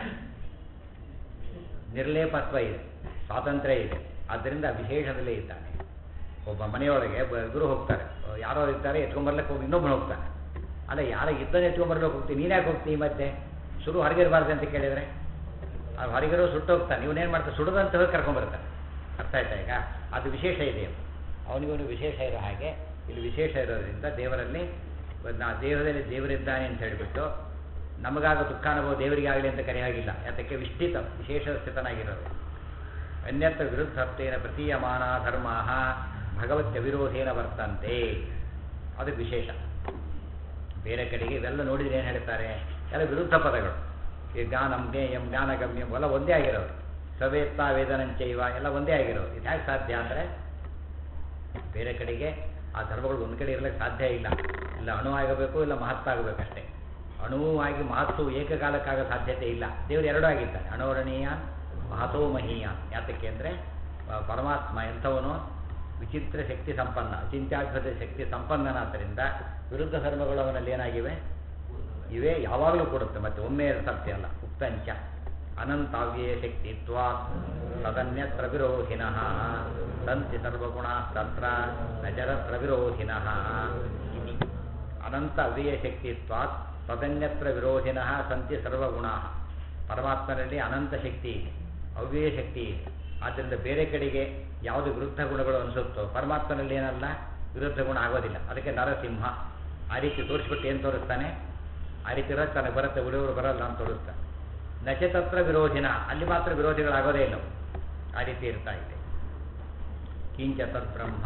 ನಿರ್ಲೇಪತ್ವ ಇದೆ ಸ್ವಾತಂತ್ರ್ಯ ಇದೆ ಆದ್ದರಿಂದ ವಿಶೇಷದಲ್ಲೇ ಇದ್ದಾನೆ ಒಬ್ಬ ಮನೆಯೊಳಗೆ ಬ- ಗುರು ಹೋಗ್ತಾರೆ ಯಾರೋ ಇರ್ತಾರೆ ಎತ್ಕೊಂಬರ್ಲಿಕ್ಕೆ ಹೋಗಿ ಇನ್ನೊಬ್ಬನು ಹೋಗ್ತಾನೆ ಅಲ್ಲ ಯಾರೋ ಇದ್ದನ್ನು ಎತ್ಕೊಂಬರ್ಲಿಕ್ಕೆ ಹೋಗ್ತೀನಿ ನೀನು ಯಾಕೆ ಹೋಗ್ತೀನಿ ಮತ್ತೆ ಶುರು ಹೊರಗಿರಬಾರ್ದು ಅಂತ ಕೇಳಿದರೆ ಆ ಹೊರಗಿರೋ ಸುಟ್ಟು ಹೋಗ್ತಾನೆ ಇವನೇನು ಮಾಡ್ತಾನೆ ಸುಡದಂತ ಹೋಗಿ ಕರ್ಕೊಂಬರ್ತಾನೆ ಅರ್ಥ ಆಯ್ತಾ ಈಗ ಅದು ವಿಶೇಷ ಇದೆ ಅವನಿಗೊಂದು ವಿಶೇಷ ಇರೋ ಹಾಗೆ ಇಲ್ಲಿ ವಿಶೇಷ ಇರೋದ್ರಿಂದ ದೇವರಲ್ಲಿ ನಾ ದೇವರಲ್ಲಿ ದೇವರಿದ್ದಾನೆ ಅಂತ ಹೇಳಿಬಿಟ್ಟು ನಮಗಾಗ ದುಃಖಾನುಭವ ದೇವರಿಗಾಗಲಿ ಅಂತ ಕರೆಯಾಗಿಲ್ಲ ಯಾತಕ್ಕೆ ವಿಷ್ಠಿತ ವಿಶೇಷ ಸ್ಥಿತನಾಗಿರೋದು ಅನ್ಯತ್ರ ವಿರುದ್ಧತ್ವೇನ ಪ್ರತೀಯಮಾನ ಧರ್ಮ ಭಗವತ್ಯ ವಿರೋಧೇನ ವರ್ತಂತೆ ಅದು ವಿಶೇಷ ಬೇರೆ ಕಡೆಗೆ ಇವೆಲ್ಲ ನೋಡಿದ್ರೆ ಏನು ಹೇಳ್ತಾರೆ ಎಲ್ಲ ವಿರುದ್ಧ ಪದಗಳು ಈ ಜ್ಞಾನಂ ಜ್ಞೇಯಂ ಜ್ಞಾನಗಮ್ಯಂ ಎಲ್ಲ ಒಂದೇ ಆಗಿರೋದು ಸವೇತ್ತ ವೇದನಂಚೈವ ಎಲ್ಲ ಒಂದೇ ಆಗಿರೋದು ಇದು ಹೇಗೆ ಸಾಧ್ಯ ಅಂದರೆ ಬೇರೆ ಕಡೆಗೆ ಆ ಧರ್ಮಗಳು ಒಂದು ಕಡೆ ಇರಲಿಕ್ಕೆ ಸಾಧ್ಯ ಇಲ್ಲ ಇಲ್ಲ ಅಣು ಆಗಬೇಕು ಇಲ್ಲ ಮಹತ್ವ ಆಗಬೇಕಷ್ಟೇ ಅಣುವಾಗಿ ಮಹತ್ವ ಏಕಕಾಲಕ್ಕಾಗೋ ಸಾಧ್ಯತೆ ಇಲ್ಲ ದೇವರು ಎರಡೂ ಆಗಿದ್ದಾನೆ ಅಣೋರಣೀಯ ಮಹತೋ ಮಹೀಯ ಯಾತಕ್ಕೆ ಅಂದರೆ ಪರಮಾತ್ಮ ಎಂಥವನು ವಿಚಿತ್ರ ಶಕ್ತಿ ಸಂಪನ್ನ ಅಚಿಂತ್ಯಾದ್ಭುತ ಶಕ್ತಿ ಸಂಪನ್ನನಾದ್ದರಿಂದ ವಿರುದ್ಧ ಧರ್ಮಗಳು ಅವನಲ್ಲಿ ಏನಾಗಿವೆ ಇವೇ ಯಾವಾಗಲೂ ಕೊಡುತ್ತೆ ಮತ್ತೆ ಒಮ್ಮೆ ಸತ್ಯ ಅಲ್ಲ ಉಕ್ತಂಚ ಅನಂತಾವ್ಯಯ ಶಕ್ತಿತ್ವ ತದನ್ಯತ್ರ ವಿರೋಹಿನಃ ಸಂತಿ ಸರ್ವಗುಣ ತತ್ರ ನಜರತ್ರ ವಿರೋಹಿನಃ ಇತಿ ಅನಂತ ಅವ್ಯಯ ಶಕ್ತಿತ್ವಾತ್ ತದನ್ಯತ್ರ ವಿರೋಧಿನಃ ಸಂತಿ ಸರ್ವಗುಣ ಪರಮಾತ್ಮನಲ್ಲಿ ಅನಂತ ಶಕ್ತಿ ಇದೆ ಅವ್ಯಯ ಶಕ್ತಿ ಇದೆ ಆದ್ದರಿಂದ ಬೇರೆ ಕಡೆಗೆ ಯಾವುದು ವಿರುದ್ಧ ಗುಣಗಳು ಅನಿಸುತ್ತೋ ಪರಮಾತ್ಮನಲ್ಲಿ ಏನಲ್ಲ ವಿರುದ್ಧ ಗುಣ ಆಗೋದಿಲ್ಲ ಅದಕ್ಕೆ ನರಸಿಂಹ ಆ ರೀತಿ ತೋರಿಸ್ಬಿಟ್ಟು ಏನು ತೋರಿಸ್ತಾನೆ ಆ ರೀತಿ ಇರೋದು ತನಗೆ ಬರುತ್ತೆ ಉಳಿಯವರು ಬರಲ್ಲ ಅಂತ ತೋರಿಸ್ತಾನೆ ನಚತತ್ರ ವಿರೋಧಿನ ಅಲ್ಲಿ ಮಾತ್ರ ವಿರೋಧಿಗಳಾಗೋದೇ ಇಲ್ಲ ಅವು. ಆ ರೀತಿ ಇರ್ತಾ ಇದೆ ಕಿಂಚ ತದ್ಬ್ರಹ್ಮ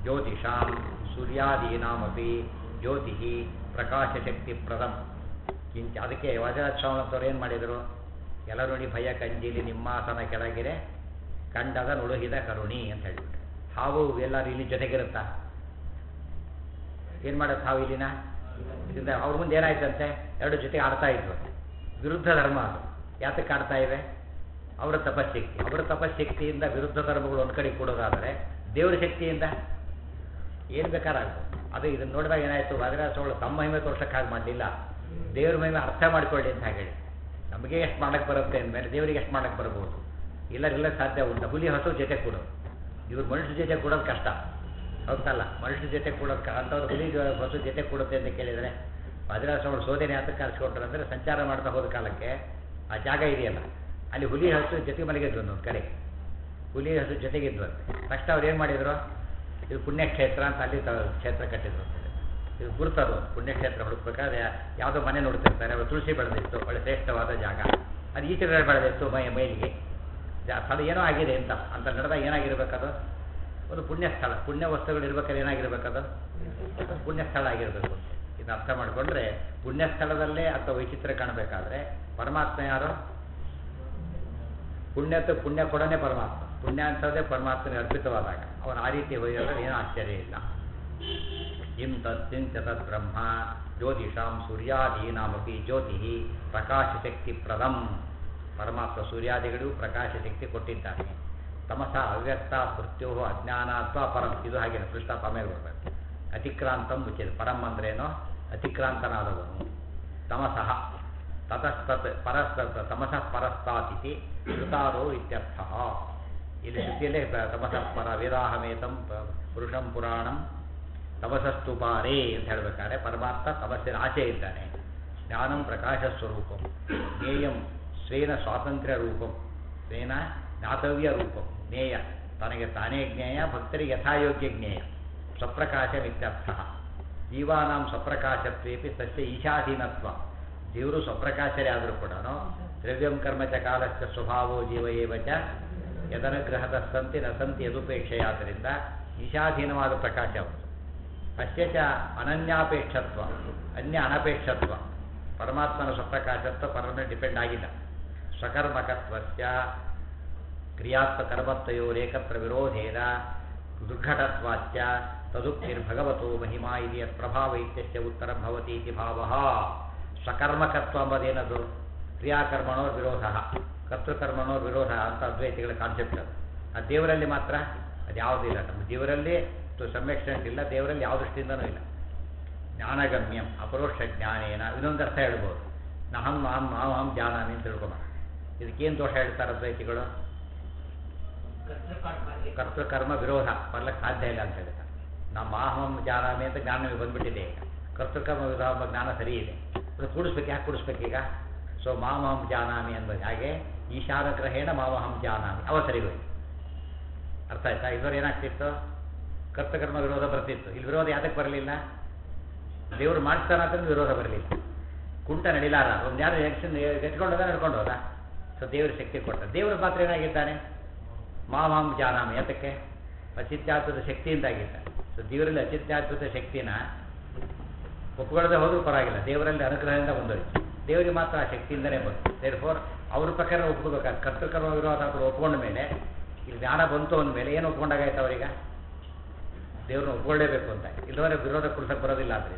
ಜ್ಯೋತಿಷಾಂ ಸೂರ್ಯಾದೀನಾಮಪಿ ಜ್ಯೋತಿ ಪ್ರಕಾಶಶಕ್ತಿ ಪ್ರದಂ ಕಿಂಚ ಅದಕ್ಕೆ ವಜರಾಜ ಸ್ವಾಮಿಯವರು ಏನು ಮಾಡಿದರು ಎಲ್ಲರುಣಿ ಭಯ ಕಂಜಿಲಿ ನಿಮ್ಮಾಸನ ಕೆಳಗಿರೆ ಕಂಡದ ನುಳುಹಿದ ಕರುಣಿ ಅಂತ ಹೇಳ್ಬಿಟ್ಟು ಹಾವು ಎಲ್ಲರೂ ಇಲ್ಲಿ ಜೊತೆಗಿರುತ್ತಾ ಏನು ಮಾಡೋದು ಹಾವು ಇಲ್ಲಿನ ಇದರಿಂದ ಅವ್ರ ಮುಂದೆ ಏನಾಯ್ತಂತೆ ಎರಡು ಜೊತೆ ಆಡ್ತಾ ಇದ್ವು ವಿರುದ್ಧ ಧರ್ಮ ಅದು ಯಾತಕ್ಕೆ ಆಡ್ತಾ ಇವೆ ಅವರ ತಪಶಕ್ತಿ ಅವರ ತಪಶಕ್ತಿಯಿಂದ ವಿರುದ್ಧ ಧರ್ಮಗಳು ಒಂದು ಕಡೆ ಕೊಡೋದಾದರೆ ದೇವರ ಶಕ್ತಿಯಿಂದ ಏನು ಬೇಕಾರಾಗ್ಬೋದು ಅದು ಇದನ್ನು ನೋಡಿದಾಗ ಏನಾಯಿತು ವಜ್ರಾಸಗಳು ತಮ್ಮ ಮಹಿಮೆ ತೋರ್ಸೋಕ್ಕಾಗಿ ಮಾಡಲಿಲ್ಲ ದೇವ್ರ ಮಹಿಮೆ ಅರ್ಥ ಮಾಡ್ಕೊಳ್ಳಿ ಅಂತ ಹೇಳಿ ನಮಗೆ ಎಷ್ಟು ಮಾಡಕ್ಕೆ ಬರುತ್ತೆ ಅಂದಮೇಲೆ ದೇವರಿಗೆ ಎಷ್ಟು ಮಾಡಕ್ಕೆ ಬರ್ಬೋದು ಇಲ್ಲರಿಲ್ಲ ಸಾಧ್ಯ ಉಂಟು ಹುಲಿ ಹಸು ಜೊತೆ ಕೊಡೋದು ಇವ್ರು ಮನುಷ್ಯ ಜೊತೆ ಕೊಡೋದು ಕಷ್ಟ ಹೌದಲ್ಲ ಮನುಷ್ಯ ಜೊತೆ ಕೊಡೋದು ಕ- ಅಂಥವ್ರು ಹುಲಿ ಜೊ- ಹಸು ಜೊತೆ ಕೊಡುತ್ತೆ ಅಂತ ಕೇಳಿದರೆ ವಜ್ರಾಸಗಳು ಸೋದನೆ ಯಾತಕ್ಕೆ ಕರೆಸ್ಕೊಟ್ರು ಅಂದರೆ ಸಂಚಾರ ಮಾಡ್ತಾ ಹೋದ ಕಾಲಕ್ಕೆ ಆ ಜಾಗ ಇದೆಯಲ್ಲ ಅಲ್ಲಿ ಹುಲಿ ಹಸು ಜೊತೆ ಮಲಗಿದ್ವು ಒಂದು ಕಡೆ ಹುಲಿ ಹಸು ಜೊತೆಗಿದ್ವು ಅಂತ ತಕ್ಷಣ ಅವ್ರು ಏನು ಮಾಡಿದರು ಇದು ಪುಣ್ಯಕ್ಷೇತ್ರ ಅಂತ ಅಲ್ಲಿ ತ- ಕ್ಷೇತ್ರ ಕಟ್ಟಿದ್ರು ಅಂತ ಹೇಳಿ. ಇದು ಗುರುತದು ಪುಣ್ಯಕ್ಷೇತ್ರ ಹುಡುಕ್ಬೇಕಾದ್ರೆ ಯಾವುದೋ ಮನೆ ನೋಡ್ತಿರ್ತಾರೆ ಅವ್ರು ತುಳಸಿ ಬೆಳೆದಿತ್ತು ಒಳ್ಳೆ ಶ್ರೇಷ್ಠವಾದ ಜಾಗ ಅದು ಈಚೆ ಕಡೆ ಬೆಳೆದಿತ್ತು ಮೈ ಮೈಲಿಗೆ ಜಾ- ಸ್ಥಳ ಏನೋ ಆಗಿದೆ ಅಂತ ಅಂತ ನಡೆದಾಗ ಏನಾಗಿರ್ಬೇಕದು ಒಂದು ಪುಣ್ಯ ಸ್ಥಳ ಪುಣ್ಯ ವಸ್ತುಗಳು ಇರ್ಬೇಕಾದ್ರೆ ಏನಾಗಿರ್ಬೇಕದು ಅದು ಪುಣ್ಯ ಸ್ಥಳ ಆಗಿರಬೇಕು ಇದನ್ನ ಅರ್ಥ ಮಾಡಿಕೊಂಡ್ರೆ ಪುಣ್ಯ ಸ್ಥಳದಲ್ಲೇ ಅಥವಾ ವೈಚಿತ್ರ ಕಾಣಬೇಕಾದ್ರೆ ಪರಮಾತ್ಮ ಯಾರು ಪುಣ್ಯತ್ತು ಪುಣ್ಯ ಕೊಡೋನೇ ಪರಮಾತ್ಮ ಪುಣ್ಯ ಅಂತದೇ ಪರಮಾತ್ಮನಿಗೆ ಅರ್ಪಿತವಾದಾಗ ಅವನು ಆ ರೀತಿ ಹೋಗಿರೋದ್ರೆ ಏನೂ ಆಶ್ಚರ್ಯ ಇಲ್ಲ ಇಂ ತತ್ತಿಂಚ ತದ್ ಬ್ರಹ್ಮ ಜ್ಯೋತಿಷಾಂ ಸೂರ್ಯಾದೀನಾಮಪಿ ಜ್ಯೋತಿ ಪ್ರಕಾಶಶಕ್ತಿ ಪ್ರದಂ ಪರಮಾತ್ಮ ಸೂರ್ಯಾದಿಗಳು ಪ್ರಕಾಶಶಕ್ತಿ ಕೊಟ್ಟಿದ್ದಾನೆ ತಮಸ ಅವ್ಯಕ್ತ ಮೃತ್ಯು ಅಜ್ಞಾನಾತ್ವ ಪರಂ ಇದು ಹಾಗೆ ಕೃಷ್ಣ ಆಮೇಲೆ ಬರಬೇಕು ಅತಿಕ್ರಾಂತಂ ಮುಚ್ಚಿದೆ ಪರಂ ಅಂದ್ರೇನು ಅತಿಕ್ರಾಂತನಾದವನು ತಮಸಃ ತತಸ್ತತ್ ಪರಸ್ತತ್ ತಮಸಃ ಪರಸ್ತಾತಿಥಿ ಶ್ರುತಾರೋ ಇತ್ಯರ್ಥ ಇಲ್ಲಿ ಶ್ರುತಿಯಲ್ಲೇ ಪ- ತಮಸಃ ಪರ ವೇದಾಹಮೇತಂ ಪ- ಪುರುಷಂ ಪುರಾಣಂ ತಮಸಸ್ತು ಪಾರೇ ಅಂತ ಹೇಳಬೇಕಾದ್ರೆ ಪರಮಾತ್ಮ ತಮಸ್ಸಿನ ಆಚೆ ಇದ್ದಾನೆ ಜ್ಞಾನಂ ಪ್ರಕಾಶ ಸ್ವರೂಪಂ ಜ್ಞೇಯಂ ಸ್ವೇನ ಸ್ವಾತಂತ್ರ್ಯ ರೂಪಂ ಸ್ವೇನ ಜ್ಞಾತವ್ಯ ರೂಪಂ ಜ್ಞೇಯ ತನಗೆ ತಾನೇ ಜ್ಞೇಯ ಭಕ್ತರಿಗೆ ಯಥಾಯೋಗ್ಯ ಜ್ಞೇಯ ಸ್ವಪ್ರಕಾಶಮಿತ್ಯರ್ಥ ಜೀವಾನಾಂ ಸ್ವಪ್ರಕಾಶತ್ವೇಪಿ ತಸ್ಯ ಈಶಾಧೀನತ್ವ ಜೀವರು ಸ್ವಪ್ರಕಾಶರೇ ಆದರೂ ಕೂಡ ದ್ರವ್ಯಂ ಕರ್ಮ ಚ ಕಾಲಸ್ಯ ಸ್ವಭಾವೋ ಜೀವ ಏವ ಚ ಯದನುಗ್ರಹದ ಸಂತಿ ನ ಸಂತಿ ಯದುಪೇಕ್ಷೆಯಾದ್ದರಿಂದ ಈಶಾಧೀನವಾದ ಪ್ರಕಾಶ ಅವರು ಅಸ್ಯ ಚ ಅನನ್ಯಾಪೇಕ್ಷತ್ವ ಅನ್ಯ ಅನಪೇಕ್ಷತ್ವ ಪರಮಾತ್ಮನ ಸ್ವಪ್ರಕಾಶತ್ವ ಪರಮ ಡಿಪೆಂಡ್ ಆಗಿಲ್ಲ ಸ್ವಕರ್ಮಕತ್ವಸ್ಯ ಕ್ರಿಯಾತ್ಮಕರ್ಮತ್ವಯೋರೇಕತ್ರ ವಿರೋಧೇನ ದುರ್ಘಟತ್ವಾಚ್ಯ ತದುಕ್ತಿರ್ಭಗವತೋ ಮಹಿಮಾ ಇದು ಯತ್ ಪ್ರಭಾವ ಇತ್ಯಸ್ಯ ಉತ್ತರಂ ಭವತಿ ಇತಿ ಭಾವಃ ಸ್ವಕರ್ಮಕತ್ವ ಎಂಬುದೇನದು ಕ್ರಿಯಾಕರ್ಮಣೋ ವಿರೋಧ ಕರ್ತೃಕರ್ಮಣೋ ವಿರೋಧ ಅಂತ ಅದ್ವೈತಿಗಳ ಕಾನ್ಸೆಪ್ಟ್ ಅದು ಆ ದೇವರಲ್ಲಿ ಮಾತ್ರ ಅದು ಯಾವುದೂ ಇಲ್ಲ ನಮ್ಮ ಜೀವರಲ್ಲಿ ಟು ಸಮ್ ಎಕ್ಸ್ಟೆಂಟ್ ಇಲ್ಲ ದೇವರಲ್ಲಿ ಯಾವ ದೃಷ್ಟಿಯಿಂದನೂ ಇಲ್ಲ ಜ್ಞಾನಗಮ್ಯಂ ಅಪರೋಕ್ಷ ಜ್ಞಾನೇನ ಇನ್ನೊಂದು ಅರ್ಥ ಹೇಳ್ಬೋದು ನಹಂ ಮಾಂ ಮಾವಹಂ ಜಾನಾಮಿ ಅಂತ ತಿಳ್ಕೊಳ ಇದಕ್ಕೇನು ದೋಷ ಹೇಳ್ತಾರೆ ಅದ್ವೈತಿಗಳು ಕರ್ತೃಕರ್ಮ ವಿರೋಧ ಬರ್ಲಕ್ಕೆ ಸಾಧ್ಯ ಇಲ್ಲ ಅಂತ ಹೇಳ್ತಾರೆ ನಾ ಮಾಹಂ ಜಾನಾಮಿ ಅಂತ ಜ್ಞಾನ ನಮಗೆ ಬಂದ್ಬಿಟ್ಟಿದೆ ಈಗ ಕರ್ತೃಕರ್ಮ ವಿರೋಧ ಎಂಬ ಜ್ಞಾನ ಸರಿ ಇದೆ ಅದು ಕೂಡಿಸ್ಬೇಕು ಯಾಕೆ ಕೂಡಿಸ್ಬೇಕೀಗ ಸೊ ಮಾಮಹಂ ಜಾನಾಮಿ ಅಂಬೋದು ಹಾಗೆ ಈಶಾನಗ್ರಹೇಣ ಮಾಮಹಂ ಜಾನಾಮಿ ಅವ ಸರಿ ಹೋಯ್ತು ಅರ್ಥ ಆಯ್ತಾ ಇದ್ರಲ್ಲಿ ಏನಾಗ್ತಿತ್ತು ಕರ್ತಕರ್ಮ ವಿರೋಧ ಬರ್ತಿತ್ತು ಇಲ್ಲಿ ವಿರೋಧ ಯಾತಕ್ಕೆ ಬರಲಿಲ್ಲ ದೇವರು ಮಾಡ್ತಾನ ಅಂತ ವಿರೋಧ ಬರಲಿಲ್ಲ ಕುಂಟ ನಡಿಲಾರ ಒಂದು ಯಾರು ಎಲೆಕ್ಷನ್ ಎತ್ಕೊಂಡು ಹೋದ ನಡ್ಕೊಂಡು ಹೋದ ಸೊ ದೇವರು ಶಕ್ತಿ ಕೊಟ್ಟ ದೇವರು ಮಾತ್ರ ಏನಾಗಿದ್ದಾನೆ ಮಾಮಾಂ ಜಾನಾಮಿ ಯಾತಕ್ಕೆ ಅಚಿತ್ಯಾತ್ವದ ಶಕ್ತಿಯಿಂದಾಗಿದ್ದಾನೆ ಸೊ ದೇವರಲ್ಲಿ ಅಚಿತ್ಯಾತ್ವದ ಶಕ್ತಿನ ಒಪ್ಕೊಳ್ಳದೆ ಹೋದ್ರೂ ಪರವಾಗಿಲ್ಲ ದೇವರಲ್ಲಿ ಅನುಗ್ರಹದಿಂದ ಬಂದೋಯ್ತು ದೇವರಿಗೆ ಮಾತ್ರ ಆ ಶಕ್ತಿಯಿಂದಲೇ ಬಂತು ದೇರ್ ಫೋರ್ ಅವ್ರ ಪ್ರಕಾರ ಒಪ್ಕೋಬೇಕಾದ ಕರ್ತೃಕರ್ಮ ವಿರೋಧ ಅಂತ ಒಪ್ಕೊಂಡ ಮೇಲೆ ಇಲ್ಲಿ ಜ್ಞಾನ ಬಂತು ಅಂದಮೇಲೆ ಏನು ಒಪ್ಕೊಂಡಾಗಾಯ್ತು ಅವರೀಗ ದೇವ್ರನ್ನ ಒಪ್ಕೊಳ್ಳೇಬೇಕು ಅಂತ ಇಲ್ಲವರೆ ವಿರೋಧ ಕುಡಿಸಕ್ಕೆ ಬರೋದಿಲ್ಲ ಆದರೆ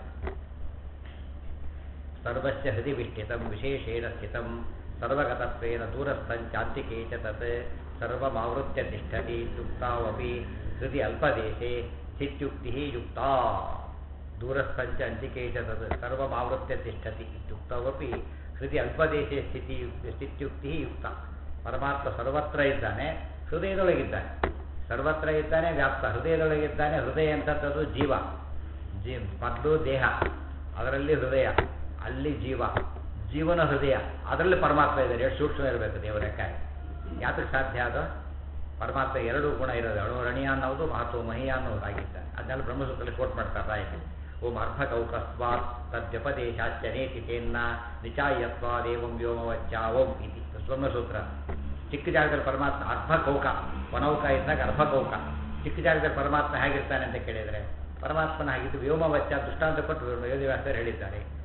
ಸರ್ವಸ್ಯ ಹೃದಿ ವಿಷ್ಠಿತಂ ವಿಶೇಷೇಣ ಸ್ಥಿತಂ ಸರ್ವಗತತ್ವೇನ ದೂರಸ್ಥಂಚಾಂತಿಕೆ ಚ ತತ್ ಸರ್ವಮಾವೃತ್ಯ ತಿಷ್ಠತಿ ಯುಕ್ತಾವಪಿ ಹೃದಿ ಅಲ್ಪದೇಶೆ ಸ್ಥಿತ್ಯುಕ್ತಿ ಯುಕ್ತಾ ದೂರಸ್ಥಂಚ ಅಂತಿಕೆ ಚ ತತ್ ಸರ್ವಮಾವೃತ್ಯ ತಿಷ್ಠತಿ ಇತ್ಯುಕ್ತವಪಿ ಹೃದಯ ಅಲ್ಪದೇಶೆ ಸ್ಥಿತಿ ಸ್ಥಿತ್ಯುಕ್ತಿ ಯುಕ್ತ ಪರಮಾತ್ಮ ಸರ್ವತ್ರ ಇದ್ದಾನೆ ಹೃದಯದೊಳಗಿದ್ದಾನೆ ಸರ್ವತ್ರ ಇದ್ದಾನೆ ವ್ಯಾಪ್ತ ಹೃದಯದೊಳಗಿದ್ದಾನೆ ಹೃದಯ ಅಂತದ್ದು ಜೀವ ಜೀ ಮೊದಲು ದೇಹ ಅದರಲ್ಲಿ ಹೃದಯ ಅಲ್ಲಿ ಜೀವ ಜೀವನ ಹೃದಯ ಅದರಲ್ಲಿ ಪರಮಾತ್ಮ ಇದ್ದಾರೆ ಎಷ್ಟು ಸೂಕ್ಷ್ಮ ಇರಬೇಕು ದೇವರ ಲೆಕ್ಕಾಗಿ ಯಾತಕ್ಕೆ ಸಾಧ್ಯ ಅದು ಪರಮಾತ್ಮ ಎರಡು ಗುಣ ಇರೋದು ಅಣುರಣೀಯ ಅನ್ನೋದು ಮಹತ್ವ ಮಹೀಯ ಅನ್ನೋದು ಆಗಿದ್ದಾರೆ ಅದನ್ನೆಲ್ಲ ಬ್ರಹ್ಮಸೂತ್ರದಲ್ಲಿ ಕೋಟ್ ಮಾಡ್ತಾರೆ ರಾಯರು ಓಂ ಅರ್ಧಕೌಕಸ್ವಾತ್ ತದ್ವ್ಯಪದೇಶಾಚ್ಯನೇತಿ ಚೇನ್ನ ನಿಚಾಯತ್ವಾದೇವಂ ವ್ಯೋಮವಚ್ಚ ಓಂ ಇತಿ ಬ್ರಹ್ಮಸೂತ್ರ ಚಿಕ್ಕ ಜಾಗದಲ್ಲಿ ಪರಮಾತ್ಮ ಅರ್ಧಕೌಕ ವನೌಕ ಇದ್ದಾಗ ಅರ್ಧಕೌಕ ಚಿಕ್ಕ ಜಾಗದಲ್ಲಿ ಪರಮಾತ್ಮ ಹೇಗಿರ್ತಾನೆ ಅಂತ ಕೇಳಿದರೆ ಪರಮಾತ್ಮನ ಹಾಗಿದ್ದು ವ್ಯೋಮವಚ್ಚ ದೃಷ್ಟಾಂತ ಕೊಟ್ಟು ವೇದವ್ಯಾಸರು ಹೇಳಿದ್ದಾರೆ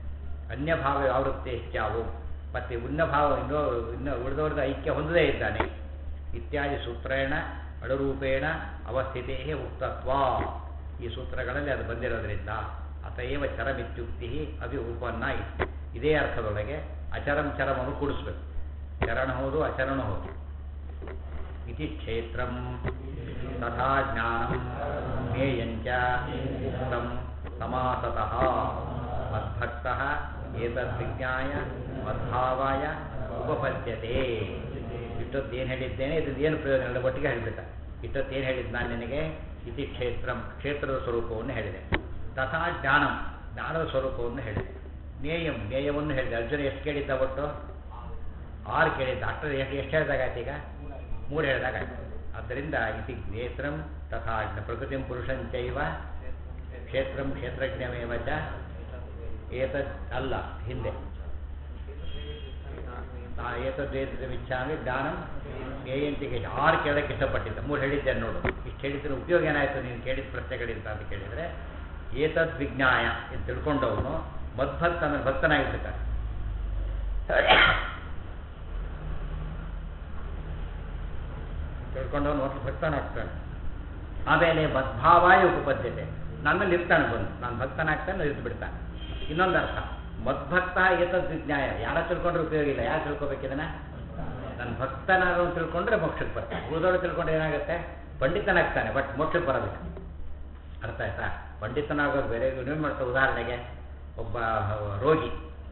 ಅನ್ಯಭಾವ ಯಾವೃತ್ತೇಶ್ಚಾವು ಮತ್ತು ಉನ್ನಭಾವ ಇನ್ನೂ ಇನ್ನು ಉಳಿದವ್ರದ್ದು ಐಕ್ಯ ಹೊಂದದೇ ಇದ್ದಾನೆ ಇತ್ಯಾದಿ ಸೂತ್ರೇಣ ಅಣುರೂಪೇಣ ಅವಸ್ಥಿತೇ ಉಕ್ತತ್ವ ಈ ಸೂತ್ರಗಳಲ್ಲಿ ಅದು ಬಂದಿರೋದ್ರಿಂದ ಅತಏವ ಚರಮಿತ್ಯುಕ್ತಿ ಅಭಿ ಉಪನ್ನ ಇತ್ತು ಇದೇ ಅರ್ಥದೊಳಗೆ ಅಚರಂ ಚರಮನ್ನು ಕೂಡಿಸ್ಬೇಕು ಚರಣ ಹೌದು ಅಚರಣ ಹೌದು ಇತಿ ಕ್ಷೇತ್ರಂ ತಥಾ ಜ್ಞಾನಂ ಜ್ಞೇಯಂಚ ಉಕ್ತಂ ಸಮಾಸತಃ ಮದ್ಭಕ್ತಃ ಏತದ್ವಿಜ್ಞಾಯ ಮದ್ಭಾವಾಯ ಉಪಪದ್ಯತೆ ಇಷ್ಟೊತ್ತು ಏನು ಹೇಳಿದ್ದೇನೆ ಇದ್ರದ್ದು ಏನು ಪ್ರಯೋಜನ ಇಲ್ಲ ಒಟ್ಟಿಗೆ ಹೇಳಿಬಿಟ್ಟ ಇಷ್ಟೊತ್ತು ಏನು ಹೇಳಿದ್ದು ನಾನು ನಿನಗೆ ಇತಿ ಕ್ಷೇತ್ರಂ ಕ್ಷೇತ್ರದ ಸ್ವರೂಪವನ್ನು ಹೇಳಿದೆ ತಥಾ ಜ್ಞಾನಂ ಜ್ಞಾನದ ಸ್ವರೂಪವನ್ನು ಹೇಳಿದೆ ಜ್ಞೇಯಂ ಜ್ಞೇಯವನ್ನು ಹೇಳಿದೆ ಅರ್ಜುನ ಎಷ್ಟು ಕೇಳಿದ್ದ ಒಟ್ಟು ಆರು ಕೇಳಿದ್ದ ಅಷ್ಟರ ಎಷ್ಟು ಎಷ್ಟು ಹೇಳಿದಾಗಾಯ್ತು ಈಗ ಮೂರು ಹೇಳಿದಾಗಾಯ್ತು ಆದ್ದರಿಂದ ಇತಿ ಜ್ಞೇತ್ರಂ ತಥಾ ಜ್ಞ ಪ್ರಕೃತಿಂ ಪುರುಷಂಚೈವ ಕ್ಷೇತ್ರಂ ಕ್ಷೇತ್ರಜ್ಞಮೇವ ಚ ಏತದ್ ಅಲ್ಲ ಹಿಂದೆ ಆ ಏತದ್ವೇತಮಿಚ್ಛಾಮಿ ಜ್ಞಾನಂ ಏಯಂತಿಗೆ ಆರು ಕೇಳಕ್ಕೆ ಇಷ್ಟಪಟ್ಟಿದ್ದ ಮೂರು ಹೇಳಿದ್ದೆ ನೋಡು ಇಷ್ಟು ಹೇಳಿದ್ರೆ ಉಪಯೋಗ ಏನಾಯಿತು ನೀನು ಕೇಳಿದ ಪ್ರಶ್ನೆಗಳಿಂದ ಅಂತ ಕೇಳಿದರೆ ಏತದ್ ವಿಜ್ಞಾಯ ಅಂತ ತಿಳ್ಕೊಂಡವನು ಮದ್ಭಕ್ತನ ಭಕ್ತನಾಗಿರ್ತಾನೆ ತಿಳ್ಕೊಂಡವನು ಒಟ್ಟು ಭಕ್ತನಾಗ್ತಾನೆ ಆಮೇಲೆ ಮದ್ಭಾವಾಯ ಉಪಪದ್ಯತೆ ನನ್ನಲ್ಲಿ ಇರ್ತಾನೆ ಬಂದು ನಾನು ಭಕ್ತನಾಗ್ತಾನೆ ಇದ್ದು ಬಿಡ್ತಾನೆ ಇನ್ನೊಂದು ಅರ್ಥ ಮದ್ಭಕ್ತ ಏತದ್ ವಿಜ್ಞಾಯ ಯಾರ ತಿಳ್ಕೊಂಡ್ರೆ ಉಪಯೋಗ ಇಲ್ಲ ಯಾರು ತಿಳ್ಕೊಬೇಕಿದನ ನನ್ನ ಭಕ್ತನಾದ್ರು ತಿಳ್ಕೊಂಡ್ರೆ ಮೋಕ್ಷಕ್ಕೆ ಬರ್ತಾನೆ ಉಳಿದವರು ತಿಳ್ಕೊಂಡ್ರೆ ಏನಾಗುತ್ತೆ ಪಂಡಿತನಾಗ್ತಾನೆ ಬಟ್ ಮೋಕ್ಷಕ್ಕೆ ಬರೋದಿಲ್ಲ ಅರ್ಥ ಆಯ್ತಾ ಪಂಡಿತನಾಗೋದು ಬೇರೆ ಏನು ಮಾಡ್ತಾರೆ ಉದಾಹರಣೆಗೆ ಒಬ್ಬ ರೋಗಿ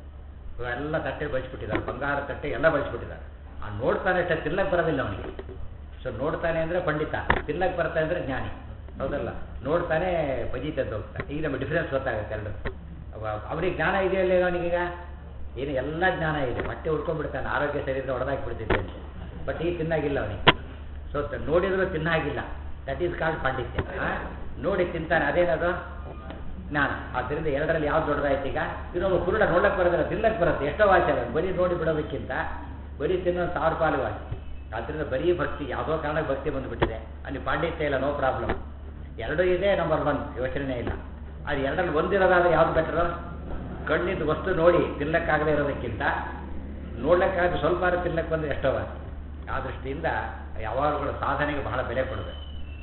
ಎಲ್ಲ ತಟ್ಟೆ ಬಳಸ್ಬಿಟ್ಟಿದ್ದಾರೆ ಬಂಗಾರ ತಟ್ಟೆ ಎಲ್ಲ ಬಳಸ್ಬಿಟ್ಟಿದ್ದಾರೆ ಆ ನೋಡ್ತಾನೆ ಅಷ್ಟೇ ತಿನ್ನಕ್ಕೆ ಬರೋದಿಲ್ಲ ಅವನಿಗೆ ಸೊ ನೋಡ್ತಾನೆ ಅಂದರೆ ಪಂಡಿತ ತಿನ್ನಕ್ಕೆ ಬರ್ತಾನೆ ಅಂದರೆ ಜ್ಞಾನಿ ಹೌದಲ್ಲ ನೋಡ್ತಾನೆ ಪಜಿತದ್ದು ಹೋಗ್ತಾನೆ ಈಗ ನಮಗೆ ಡಿಫ್ರೆನ್ಸ್ ಗೊತ್ತಾಗುತ್ತೆ ಎರಡು ಅವನಿಗೆ ಜ್ಞಾನ ಇದೆಯಲ್ಲ ಅವನಿಗೀಗ ಏನು ಎಲ್ಲ ಜ್ಞಾನ ಇದೆ ಹೊಟ್ಟೆ ಉಳ್ಕೊಂಡ್ಬಿಡ್ತಾನೆ ಆರೋಗ್ಯ ಸರಿ ಇದ್ರೆ ಹೊಡೆದಾಕ್ಬಿಡ್ತಿದ್ದೆ ಅಂತ ಬಟ್ ಈಗ ತಿನ್ನಾಗಿಲ್ಲ ಅವನಿಗೆ ಸೊ ನೋಡಿದ್ರು ತಿನ್ನಾಗಿಲ್ಲ ದಟ್ ಈಸ್ ಕಾಲ್ಡ್ ಪಾಂಡಿತ್ಯ ಆ? ನೋಡಿ ತಿಂತಾನೆ ಅದೇನದು ಜ್ಞಾನ ಆದ್ದರಿಂದ ಎರಡರಲ್ಲಿ ಯಾವ್ದು ದೊಡ್ಡದಾಯ್ತು ಈಗ ಇನ್ನೊಬ್ಬ ಕುರುಡ ನೋಡಕ್ಕೆ ಬರೋದಿಲ್ಲ ತಿನ್ನಕ್ಕೆ ಬರುತ್ತೆ ಎಷ್ಟೋ ವಾಸಿ ಅಲ್ಲ ಬರೀ ನೋಡಿ ಬಿಡೋದಕ್ಕಿಂತ ಬರೀ ತಿನ್ನೋದು ಸಾವಿರ ಪಾಲು ವಾಸಿ ಆದ್ದರಿಂದ ಬರೀ ಭಕ್ತಿ ಯಾವುದೋ ಕಾರಣಕ್ಕೆ ಭಕ್ತಿ ಬಂದುಬಿಟ್ಟಿದೆ ಅಲ್ಲಿ ಪಾಂಡಿತ್ಯ ಇಲ್ಲ ನೋ ಪ್ರಾಬ್ಲಮ್ ಎರಡೂ ಇದೆ ನಂಬರ್ ಒನ್ ಯೋಚನೆ ಇಲ್ಲ ಅದು ಎರಡರಲ್ಲಿ ಒಂದಿರೋದಾದ್ರೆ ಯಾವ್ದು ಬೆಟ್ರು ಕಣ್ಣಿದ್ದು ವಸ್ತು ನೋಡಿ ತಿನ್ನಕ್ಕಾಗದೇ ಇರೋದಕ್ಕಿಂತ ನೋಡ್ಲಿಕ್ಕಾಗದೆ ಸ್ವಲ್ಪ ತಿನ್ನಕ್ಕೆ ಬಂದರೆ ಎಷ್ಟೋ ವಾಸಿ ಆ ದೃಷ್ಟಿಯಿಂದ ಯಾವಾಗಲೂ ಸಾಧನೆಗೆ ಬಹಳ ಬೆಲೆ ಕೊಡಬೇಕು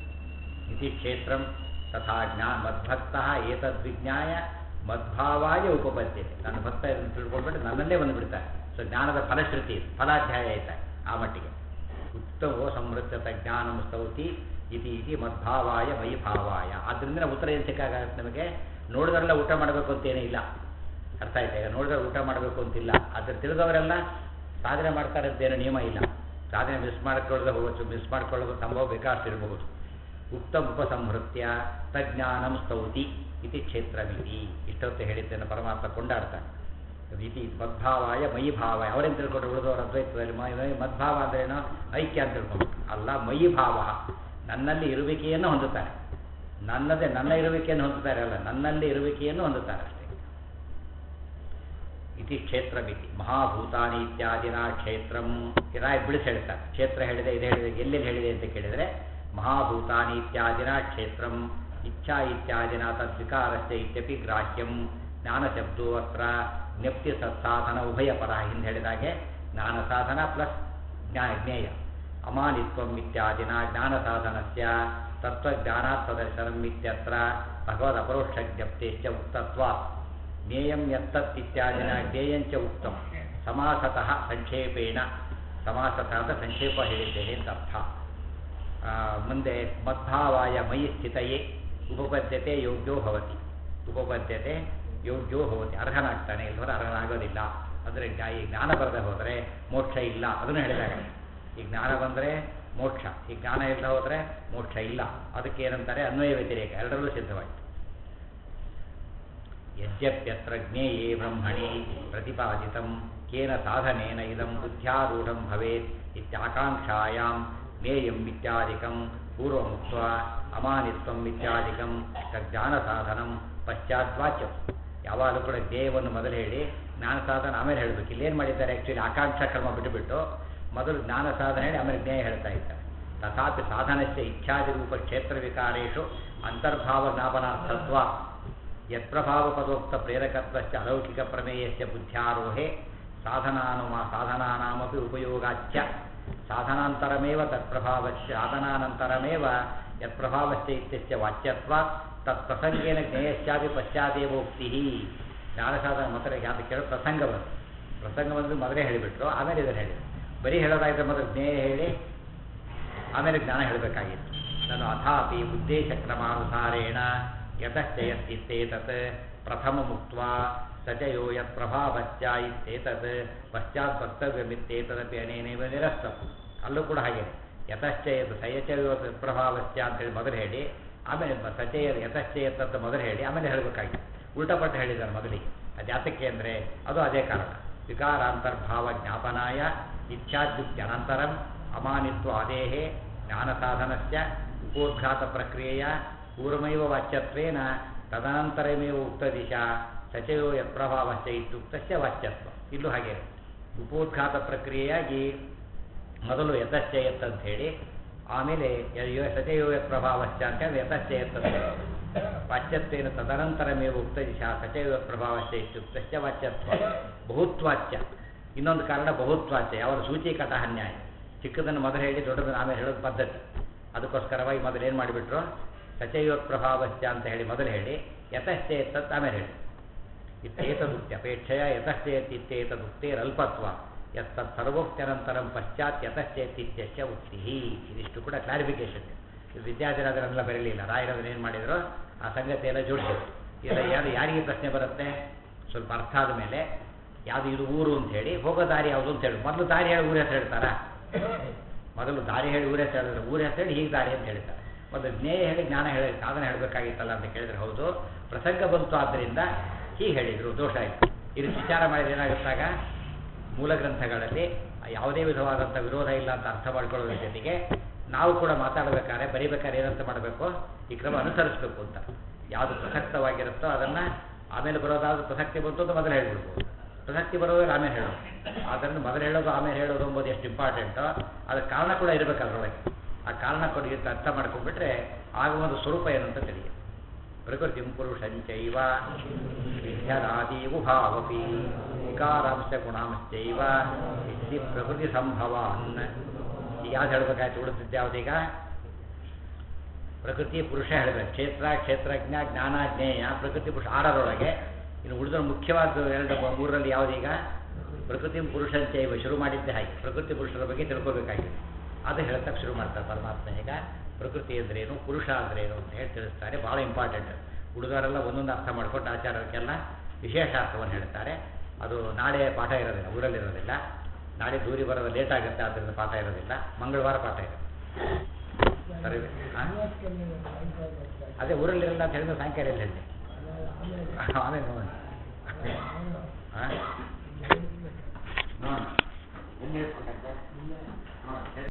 ಇತಿ ಕ್ಷೇತ್ರಂ ತಥಾ ಜ್ಞಾ ಮದ್ಭಕ್ತ ಏತದ್ವಿಜ್ಞಾಯ ಮದ್ಭಾವಾಯ ಉಪಪದ್ಯತೆ ನನ್ನ ಭಕ್ತ ಇದನ್ನು ತಿಳ್ಕೊಂಡ್ಬಿಟ್ಟು ನನ್ನಲ್ಲೇ ಬಂದುಬಿಡ್ತಾರೆ ಸೊ ಜ್ಞಾನದ ಫಲಶ್ರುತಿ ಫಲಾಧ್ಯಾಯ ಆಯ್ತಾ ಆ ಮಟ್ಟಿಗೆ ಉತ್ತಮೋ ಸಮೃದ್ಧತ ಜ್ಞಾನಂ ಸ್ತೌತಿ ಇತಿ ಇತಿ ಮದ್ಭಾವಾಯ ಮಯಿ ಭಾವಾಯ ಆದ್ದರಿಂದ ನಾವು ಉತ್ತರ ಏನು ಸಿಕ್ಕಾಗತ್ತೆ ನಮಗೆ ನೋಡಿದ್ರೆಲ್ಲ ಊಟ ಮಾಡಬೇಕು ಅಂತೇನೇ ಇಲ್ಲ ಅರ್ಥ ಆಯ್ತಾ ಈಗ ನೋಡಿದ್ರೆ ಊಟ ಮಾಡಬೇಕು ಅಂತಿಲ್ಲ ಅದ್ರ ತಿಳಿದವರೆಲ್ಲ ಸಾಧನೆ ಮಾಡ್ತಾರೆ ಅಂತೇನೋ ನಿಯಮ ಇಲ್ಲ ಸಾಧನೆ ಮಿಸ್ ಮಾಡ್ಕೊಳ್ಳದೆ ಹೋಗೋದು ಮಿಸ್ ಮಾಡ್ಕೊಳ್ಳೋದು ಸಂಭವ ಬೇಕಾಷ್ಟಿರಬಹುದು ಉಕ್ತಂ ಉಪಸಂಹೃತ್ಯ ತಜ್ಞಾನಂ ಸ್ತೌತಿ ಇತಿ ಕ್ಷೇತ್ರವಿತಿ ಇಷ್ಟೊತ್ತು ಹೇಳಿದ್ದನ್ನು ಪರಮಾತ್ಮ ಕೊಂಡಾಡ್ತಾನೆ ಇತಿ ಮದ್ಭಾವಾಯ ಮಯಿ ಭಾವಾಯ ಅವರೇನು ತಿಳ್ಕೊಂಡ್ರು ಉಳಿದವರು ಅದ್ವೈತದಲ್ಲಿ ಮೈ ಮೈ ಮದ್ಭಾವ ಅಂದ್ರೇನೋ ಐಕ್ಯ ಅಂತ ತಿಳ್ಕೊಂಡು ಅಲ್ಲ ಮಯಿ ಭಾವ ನನ್ನಲ್ಲಿ ಇರುವಿಕೆಯನ್ನು ಹೊಂದುತ್ತಾರೆ ನನ್ನದೇ ನನ್ನ ಇರುವಿಕೆಯನ್ನು ಹೊಂದುತ್ತಾರೆ ಅಲ್ಲ ನನ್ನಲ್ಲಿ ಇರುವಿಕೆಯನ್ನು ಹೊಂದುತ್ತಾರೆ ಅಷ್ಟೇ ಇತಿ ಕ್ಷೇತ್ರಮಿತಿ ಮಹಾಭೂತಾನಿ ಇತ್ಯಾದಿನ ಕ್ಷೇತ್ರಂ ರಾಯ್ ಬಿಡಿಸಿ ಹೇಳ್ತಾರೆ ಕ್ಷೇತ್ರ ಹೇಳಿದೆ ಇದು ಹೇಳಿದೆ ಎಲ್ಲೆಲ್ಲಿ ಹೇಳಿದೆ ಅಂತ ಕೇಳಿದರೆ ಮಹಾಭೂತಾನಿ ಇತ್ಯಾದಿನ ಕ್ಷೇತ್ರಂ ಇಚ್ಛಾ ಇತ್ಯಾದಿನ ತದ್ವಿಕಾರಸ್ಯ ಇತ್ಯಪಿ ಗ್ರಾಹ್ಯಂ ಜ್ಞಾನಶಬ್ದೋ ಅತ್ರ ಜ್ಞಪ್ತಿ ಸತ್ಸಾಧನ ಉಭಯ ಪರ ಹಿಂದೆ ಹೇಳಿದಾಗೆ ಜ್ಞಾನ ಸಾಧನ ಪ್ಲಸ್ ಜ್ಞಾ ಜ್ಞೇಯ ಅಮಾನಿತ್ವಂ ಇತ್ಯಾದಿನ ಜ್ಞಾನ ಸಾಧನಸ್ಯ ತತ್ವಜ್ಞಾನಾತ್ ಪ್ರದರ್ಶನಂ ಇತ್ಯತ್ರ ಭಗವದ್ ಅಪರೋಕ್ಷ ಜ್ಞಪ್ತಿಶ್ಚ ಉಕ್ತತ್ವಾತ್ ಜ್ಞೇಯಂ ಯತ್ತತ್ ಇತ್ಯಾದಿನ ಜ್ಞೇಯಂಚ ಉಕ್ತಂ ಸಮಾಸತಃ ಸಂಕ್ಷೇಪೇಣ ಸಮಾಸತಃ ಅಂತ ಸಂಕ್ಷೇಪ ಹೇಳಿದ್ದೇನೆ ಅಂತ ಅರ್ಥ ಆ, ಮುಂದೆ ಮದ್ಭಾವಾಯ ಮಯಿ ಸ್ಥಿತಯೇ ಉಪಪದ್ಯತೆ ಯೋಗ್ಯೋ ಭವತಿ ಉಪಪದ್ಯತೆ ಯೋಗ್ಯೋ ಭವತಿ ಅರ್ಹನಾಗ್ತಾನೆ ಇಲ್ಲದ್ರೆ ಅರ್ಹನಾಗೋದಿಲ್ಲ ಅಂದರೆ ಈ ಜ್ಞಾನ ಬರದೆ ಹೋದರೆ ಮೋಕ್ಷ ಇಲ್ಲ ಅದನ್ನು ಹೇಳಿದಾಗ ಈ ಜ್ಞಾನ ಬಂದರೆ ಮೋಕ್ಷ ಈ ಜ್ಞಾನ ಇಲ್ಲದೆ ಹೋದರೆ ಮೋಕ್ಷ ಇಲ್ಲ ಅದಕ್ಕೆ ಏನಂತಾರೆ ಅನ್ವಯ ವ್ಯತಿರೇಕ ಎರಡರಲ್ಲೂ ಸಿದ್ಧವಾಯಿತು ಯದ್ಯಪ್ಯತ್ರ ಜ್ಞೇಯೇ ಬ್ರಹ್ಮಣಿ ಪ್ರತಿಪಾದಿತಂ ಕೇನ ಸಾಧನೇನ ಇದಂ ಬುದ್ಧ್ಯಾರೂಢಂ ಭವೇತ್ ಇತ್ಯಾಕಾಂಕ್ಷಾಯಾಂ ಜ್ಞೇಯಂ ಇತ್ಯಾದಿಕಂ ಪೂರ್ವಮುಕ್ತ ಅಮಾನಿತ್ವಂ ಇತ್ಯಾದಿಕಂ ಜ್ಞಾನ ಸಾಧನಂ ಪಶ್ಚಾದ್ವಾಚ್ಯಂ ಯಾವಾಗಲೂ ಕೂಡ ಜ್ಞೇಯವನ್ನು ಮೊದಲು ಹೇಳಿ ಜ್ಞಾನ ಸಾಧನ ಆಮೇಲೆ ಹೇಳಬೇಕು ಇಲ್ಲೇನು ಮಾಡಿದ್ದಾರೆ ಆ್ಯಕ್ಚುಲಿ ಆಕಾಂಕ್ಷಾ ಕ್ರಮ ಬಿಟ್ಟುಬಿಟ್ಟು ಮೊದಲು ಜ್ಞಾನ ಸಾಧನೆ ಹೇಳಿ ಆಮೇಲೆ ಜ್ಞೇಯ ಹೇಳ್ತಾ ಇದ್ದಾರೆ ತಥಾಪಿ ಸಾಧನಸ್ಯ ಇಚ್ಛಾದಿ ರೂಪ ಕ್ಷೇತ್ರ ವಿಕಾರೇಶು ಅಂತರ್ಭಾವ ಜ್ಞಾಪನಾರ್ಥತ್ವ ಯತ್ಪ್ರಭಾವ ಪದೋಕ್ತ ಪ್ರೇರಕತ್ವಶ್ಚ ಅಲೌಕಿಕ ಪ್ರಮೇಯಸ್ಯ ಬುದ್ಧ್ಯಾರೋಹೆ ಸಾಧನಾನುಮ ಸಾಧನಾನಾಮಪಿ ಉಪಯೋಗಾಚ್ಯ ಸಾಧನಾಂತರಮೇವ ತತ್ಪ್ರಭಾವಶ್ಚ ಸಾಧನಾನಂತರಮೇವ ಯತ್ಪ್ರಭಾವಶ್ಚ ಇತ್ಯಸ್ಯ ವಾಚ್ಯತ್ವಾತ್ ತತ್ಪ್ರಸಂಗೇನ ಜ್ಞೇಯಶ್ಚಾಪಿ ಪಶ್ಚಾದೇವ ಉಕ್ತಿ ಜ್ಞಾನಸಾಧನ ಮೊದಲೇ ಯಾವುದು ಕೇಳೋ ಪ್ರಸಂಗ ಬಂತು ಪ್ರಸಂಗ ಬಂದು ಮೊದಲೇ ಹೇಳಿಬಿಟ್ರು ಆಮೇಲೆ ಇದನ್ನು ಹೇಳಿ ಬರೀ ಹೇಳೋದಾಗಿದ್ರೆ ಮೊದಲು ಜ್ಞೇಯ ಹೇಳಿ ಆಮೇಲೆ ಜ್ಞಾನ ಹೇಳಬೇಕಾಗಿತ್ತು ನಾನು ಅಥಾಪಿ ಉದ್ದೇಶ ಕ್ರಮಾನುಸಾರೇಣ ಯತಶ್ಚ ಯತ್ತಿತ್ತೇತತ್ ಪ್ರಥಮ ಮುಕ್ತ ಸಚಯೋ ಯತ್ ಪ್ರಭಾವಶ್ಚ ಇತ್ತೇತತ್ ಪಶ್ಚಾತ್ ವಕ್ತವ್ಯಮಿತ್ತೇತದಪಿ ಅನೇನೇವ ನಿರಸ್ತಂ ಅಲ್ಲೂ ಕೂಡ ಹಾಗೆ ಯತಶ್ಚ ಯತ್ ಸಯಚಯೋ ಪ್ರಭಾವಶ್ಚ ಅಂತೇಳಿ ಮೊದಲು ಹೇಳಿ ಆಮೇಲೆ ಮ- ಸಚಯ ಯತಶ್ಚ ಯತ್ತಂತ ಮೊದಲು ಹೇಳಿ ಆಮೇಲೆ ಹೇಳಬೇಕಾಗಿತ್ತು ಉಲ್ಟಪಟ್ಟು ಹೇಳಿದ್ದಾರೆ ಮೊದಲಿಗೆ ಅದು ಯಾತಕ್ಕೆ ಅಂದರೆ ಅದು ಅದೇ ಕಾರಣ ವಿಕಾರಾಂತರ್ಭಾವ ಜ್ಞಾಪನಾಯ ಇಚ್ಛಾದ್ಯುಕ್ತ್ಯನಂತರಂ ಅಮಾನಿತ್ವ ಆದೇಹೆ ಜ್ಞಾನಸಾಧನಸ್ಯ ಉಪೋದ್ಘಾತ ಪ್ರಕ್ರಿಯೆಯ ಪೂರ್ವಮೇವ ವಾಚ್ಯತ್ವೇನ ತದನಂತರಮೇವ ಉಕ್ತ ದಿಶಾ ಸಚಯೋ ಯತ್ಪ್ರಭಾವಶ್ಚ ಇತ್ಯುಕ್ತಸ್ಯ ವಾಚ್ಯತ್ವ ಇಲ್ಲೂ ಹಾಗೆ ಉಪೋದ್ಘಾತ ಪ್ರಕ್ರಿಯೆಯಾಗಿ ಮೊದಲು ಯತಶ್ಚ ಯತ್ ಅಂತ ಹೇಳಿ ಆಮೇಲೆ ಯ- ಯ- ಸಚಯೋ ಯತ್ ಪ್ರಭಾವಶ್ಚ ಅಂತ ಹೇಳಿ ಯತಶ್ಚ ಯತ್ ಅಂತ ಹೇಳಿ. ವಾಚ್ಯತ್ವೇನ ತದನಂತರಮೇವ ಉಕ್ತ ದಿಶಾ ಸಚಯೋ ಯತ್ ಪ್ರಭಾವಶ್ಚ ಇತ್ಯುಕ್ತಸ್ಯ ವಾಚ್ಯತ್ವ ಬಹುತ್ವಾಚ್ಯ ಇನ್ನೊಂದು ಕಾರಣ ಬಹುತ್ವಾಚ್ಯ ಯಾವ ಸೂಚೀಕಟ ಅನ್ಯಾಯ ಚಿಕ್ಕದನ್ನು ಮೊದಲು ಹೇಳಿ ದೊಡ್ಡದನ್ನು ಆಮೇಲೆ ಹೇಳೋದು ಪದ್ಧತಿ ಅದಕ್ಕೋಸ್ಕರವಾಗಿ ಮೊದಲು ಏನು ಮಾಡಿಬಿಟ್ರು ಸಚಯೋತ್ ಪ್ರಭಾವಶ್ಚ ಅಂತ ಹೇಳಿ ಮೊದಲು ಹೇಳಿ ಯತಶ್ಚೇ ತತ್ ಆಮೇಲೆ ಹೇಳಿ ಇತ್ಯೇತದುಕ್ತ್ಯಪೇಕ್ಷೆಯ ಯತಶ್ಚೇತ್ ಇತ್ಯೇತದುಕ್ತೇರಲ್ಪತ್ವ ಯತ್ತತ್ ಸರ್ವೋಕ್ತ್ಯನಂತರಂ ಪಶ್ಚಾತ್ ಯತಶ್ಚೇತ್ ಉಕ್ತಿ ಇದಿಷ್ಟು ಕೂಡ ಕ್ಲಾರಿಫಿಕೇಶನ್ ಇದು ವಿದ್ಯಾರ್ಥಿರಾದರೆಲ್ಲ ಬರಲಿಲ್ಲ ರಾಯರವ್ರು ಏನು ಮಾಡಿದ್ರು ಆ ಸಂಗತಿಯೆಲ್ಲ ಜೋಡಿಸಿದ್ರು ಇಲ್ಲ ಯಾರು ಯಾರಿಗೆ ಪ್ರಶ್ನೆ ಬರುತ್ತೆ ಸ್ವಲ್ಪ ಅರ್ಥ ಆದ ಮೇಲೆ ಯಾವುದು ಇದು ಊರು ಅಂತ ಹೇಳಿ ಹೋಗೋ ದಾರಿ ಯಾವುದು ಅಂತ ಹೇಳಿ ಮೊದಲು ದಾರಿ ಹೇಳಿ ಊರ ಹೆಸರು ಹೇಳ್ತಾರಾ ಮೊದಲು ದಾರಿ ಹೇಳಿ ಊರ ಹೆಸರು ಹೇಳಿದ್ರೆ ಊರ ಹೆಸರು ಹೇಳಿ ಹೀಗೆ ದಾರಿ ಅಂತ ಹೇಳ್ತಾರೆ ಮೊದಲು ಜ್ಞೇಯ ಹೇಳಿ ಜ್ಞಾನ ಹೇಳಿ ಸಾಧನ ಹೇಳಬೇಕಾಗಿತ್ತಲ್ಲ ಅಂತ ಕೇಳಿದ್ರೆ ಹೌದು ಪ್ರಸಂಗ ಬಂತು ಆದ್ದರಿಂದ ಹೀಗೆ ಹೇಳಿದರು ದೋಷ ಆಯಿತು ಇದು ವಿಚಾರ ಮಾಡಿದ್ರೆ ಏನಾಗುತ್ತಾಗ ಮೂಲ ಗ್ರಂಥಗಳಲ್ಲಿ ಯಾವುದೇ ವಿಧವಾದಂಥ ವಿರೋಧ ಇಲ್ಲ ಅಂತ ಅರ್ಥ ಮಾಡ್ಕೊಳ್ಳೋದ್ರ ಜೊತೆಗೆ ನಾವು ಕೂಡ ಮಾತಾಡಬೇಕಾದ್ರೆ ಬರೀಬೇಕಾದ್ರೆ ಏನಂತ ಮಾಡಬೇಕು ಈ ಕ್ರಮ ಅನುಸರಿಸಬೇಕು ಅಂತ ಯಾವುದು ಪ್ರಸಕ್ತವಾಗಿರುತ್ತೋ ಅದನ್ನು ಆಮೇಲೆ ಬರೋದಾದ್ರೂ ಪ್ರಸಕ್ತಿ ಬಂತು ಅಂತ ಮೊದಲು ಹೇಳ್ಬಿಡ್ಬೋದು ಪ್ರಸಕ್ತಿ ಬರೋದ್ರೆ ಆಮೇಲೆ ಹೇಳೋದು ಆದ್ದರಿಂದ ಮೊದಲು ಹೇಳೋದು ಆಮೇಲೆ ಹೇಳೋದು ಎಂಬುದು ಎಷ್ಟು ಇಂಪಾರ್ಟೆಂಟೋ ಅದಕ್ಕೆ ಕಾರಣ ಕೂಡ ಇರಬೇಕು ಅದರೊಳಗೆ ಆ ಕಾರಣ ಕೂಡ ಇರ್ತ ಅರ್ಥ ಮಾಡ್ಕೊಂಡ್ಬಿಟ್ರೆ ಆಗ ಒಂದು ಸ್ವರೂಪ ಏನು ಅಂತ ತಿಳಿಯುತ್ತೆ ಪ್ರಕೃತಿ ಪುರುಷಂಚೈವ ವಿದ್ಯದಾದಿ ಉಭಾವಪಿ ವಿಕಾರಾಂಶ ಗುಣಾಂಶೈವ ಇತಿ ಪ್ರಕೃತಿ ಸಂಭವಾನ್ ಈಗ ಯಾವ್ದು ಹೇಳಬೇಕಾಯ್ತು ಉಳಿದಿದ್ದು ಯಾವುದೀಗ ಪ್ರಕೃತಿ ಪುರುಷ ಹೇಳಬೇಕು ಕ್ಷೇತ್ರ ಕ್ಷೇತ್ರಜ್ಞ ಜ್ಞಾನ ಜ್ಞೇಯ ಪ್ರಕೃತಿ ಪುರುಷ ಆರರೊಳಗೆ ಇನ್ನು ಉಳಿದ ಮುಖ್ಯವಾದ ಎರಡು ಮೂ- ಮೂರರಲ್ಲಿ ಯಾವುದೀಗ ಪ್ರಕೃತಿ ಪುರುಷಂಚೈವ ಶುರು ಮಾಡಿದ್ದೆ ಹಾಗೆ ಪ್ರಕೃತಿ ಪುರುಷರ ಬಗ್ಗೆ ತಿಳ್ಕೋಬೇಕಾಗಿದೆ ಅದು ಹೇಳ್ತಕ್ಕೆ ಶುರು ಮಾಡ್ತಾರೆ ಪರಮಾತ್ಮ ಈಗ ಪ್ರಕೃತಿ ಅಂದ್ರೇನು ಪುರುಷ ಅಂದ್ರೇನು ಅಂತ ಹೇಳಿ ತಿಳಿಸ್ತಾರೆ ಭಾಳ ಇಂಪಾರ್ಟೆಂಟ್ ಉಳಿದವರೆಲ್ಲ ಒಂದೊಂದು ಅರ್ಥ ಮಾಡ್ಕೊಂಡು ಆಚಾರಕ್ಕೆಲ್ಲ ವಿಶೇಷ ಅರ್ಥವನ್ನು ಹೇಳ್ತಾರೆ ಅದು ನಾಳೆ ಪಾಠ ಇರೋದಿಲ್ಲ ಊರಲ್ಲಿರೋದಿಲ್ಲ ನಾಳೆ ದೂರಿ ಬರೋದು ಲೇಟ್ ಆಗುತ್ತೆ ಆದ್ದರಿಂದ ಪಾಠ ಇರೋದಿಲ್ಲ ಮಂಗಳವಾರ ಪಾಠ ಇರುತ್ತೆ ಸರಿ ಆ? ಅದೇ ಊರಲ್ಲಿರಲ್ಲ ಅಂತ ಹೇಳಿದ್ರೆ ಸಾಯಂಕಾಲ ಎಲ್ಲಿ ಹೇಳಿ ಆಮೇಲೆ ನೋಡೋಣ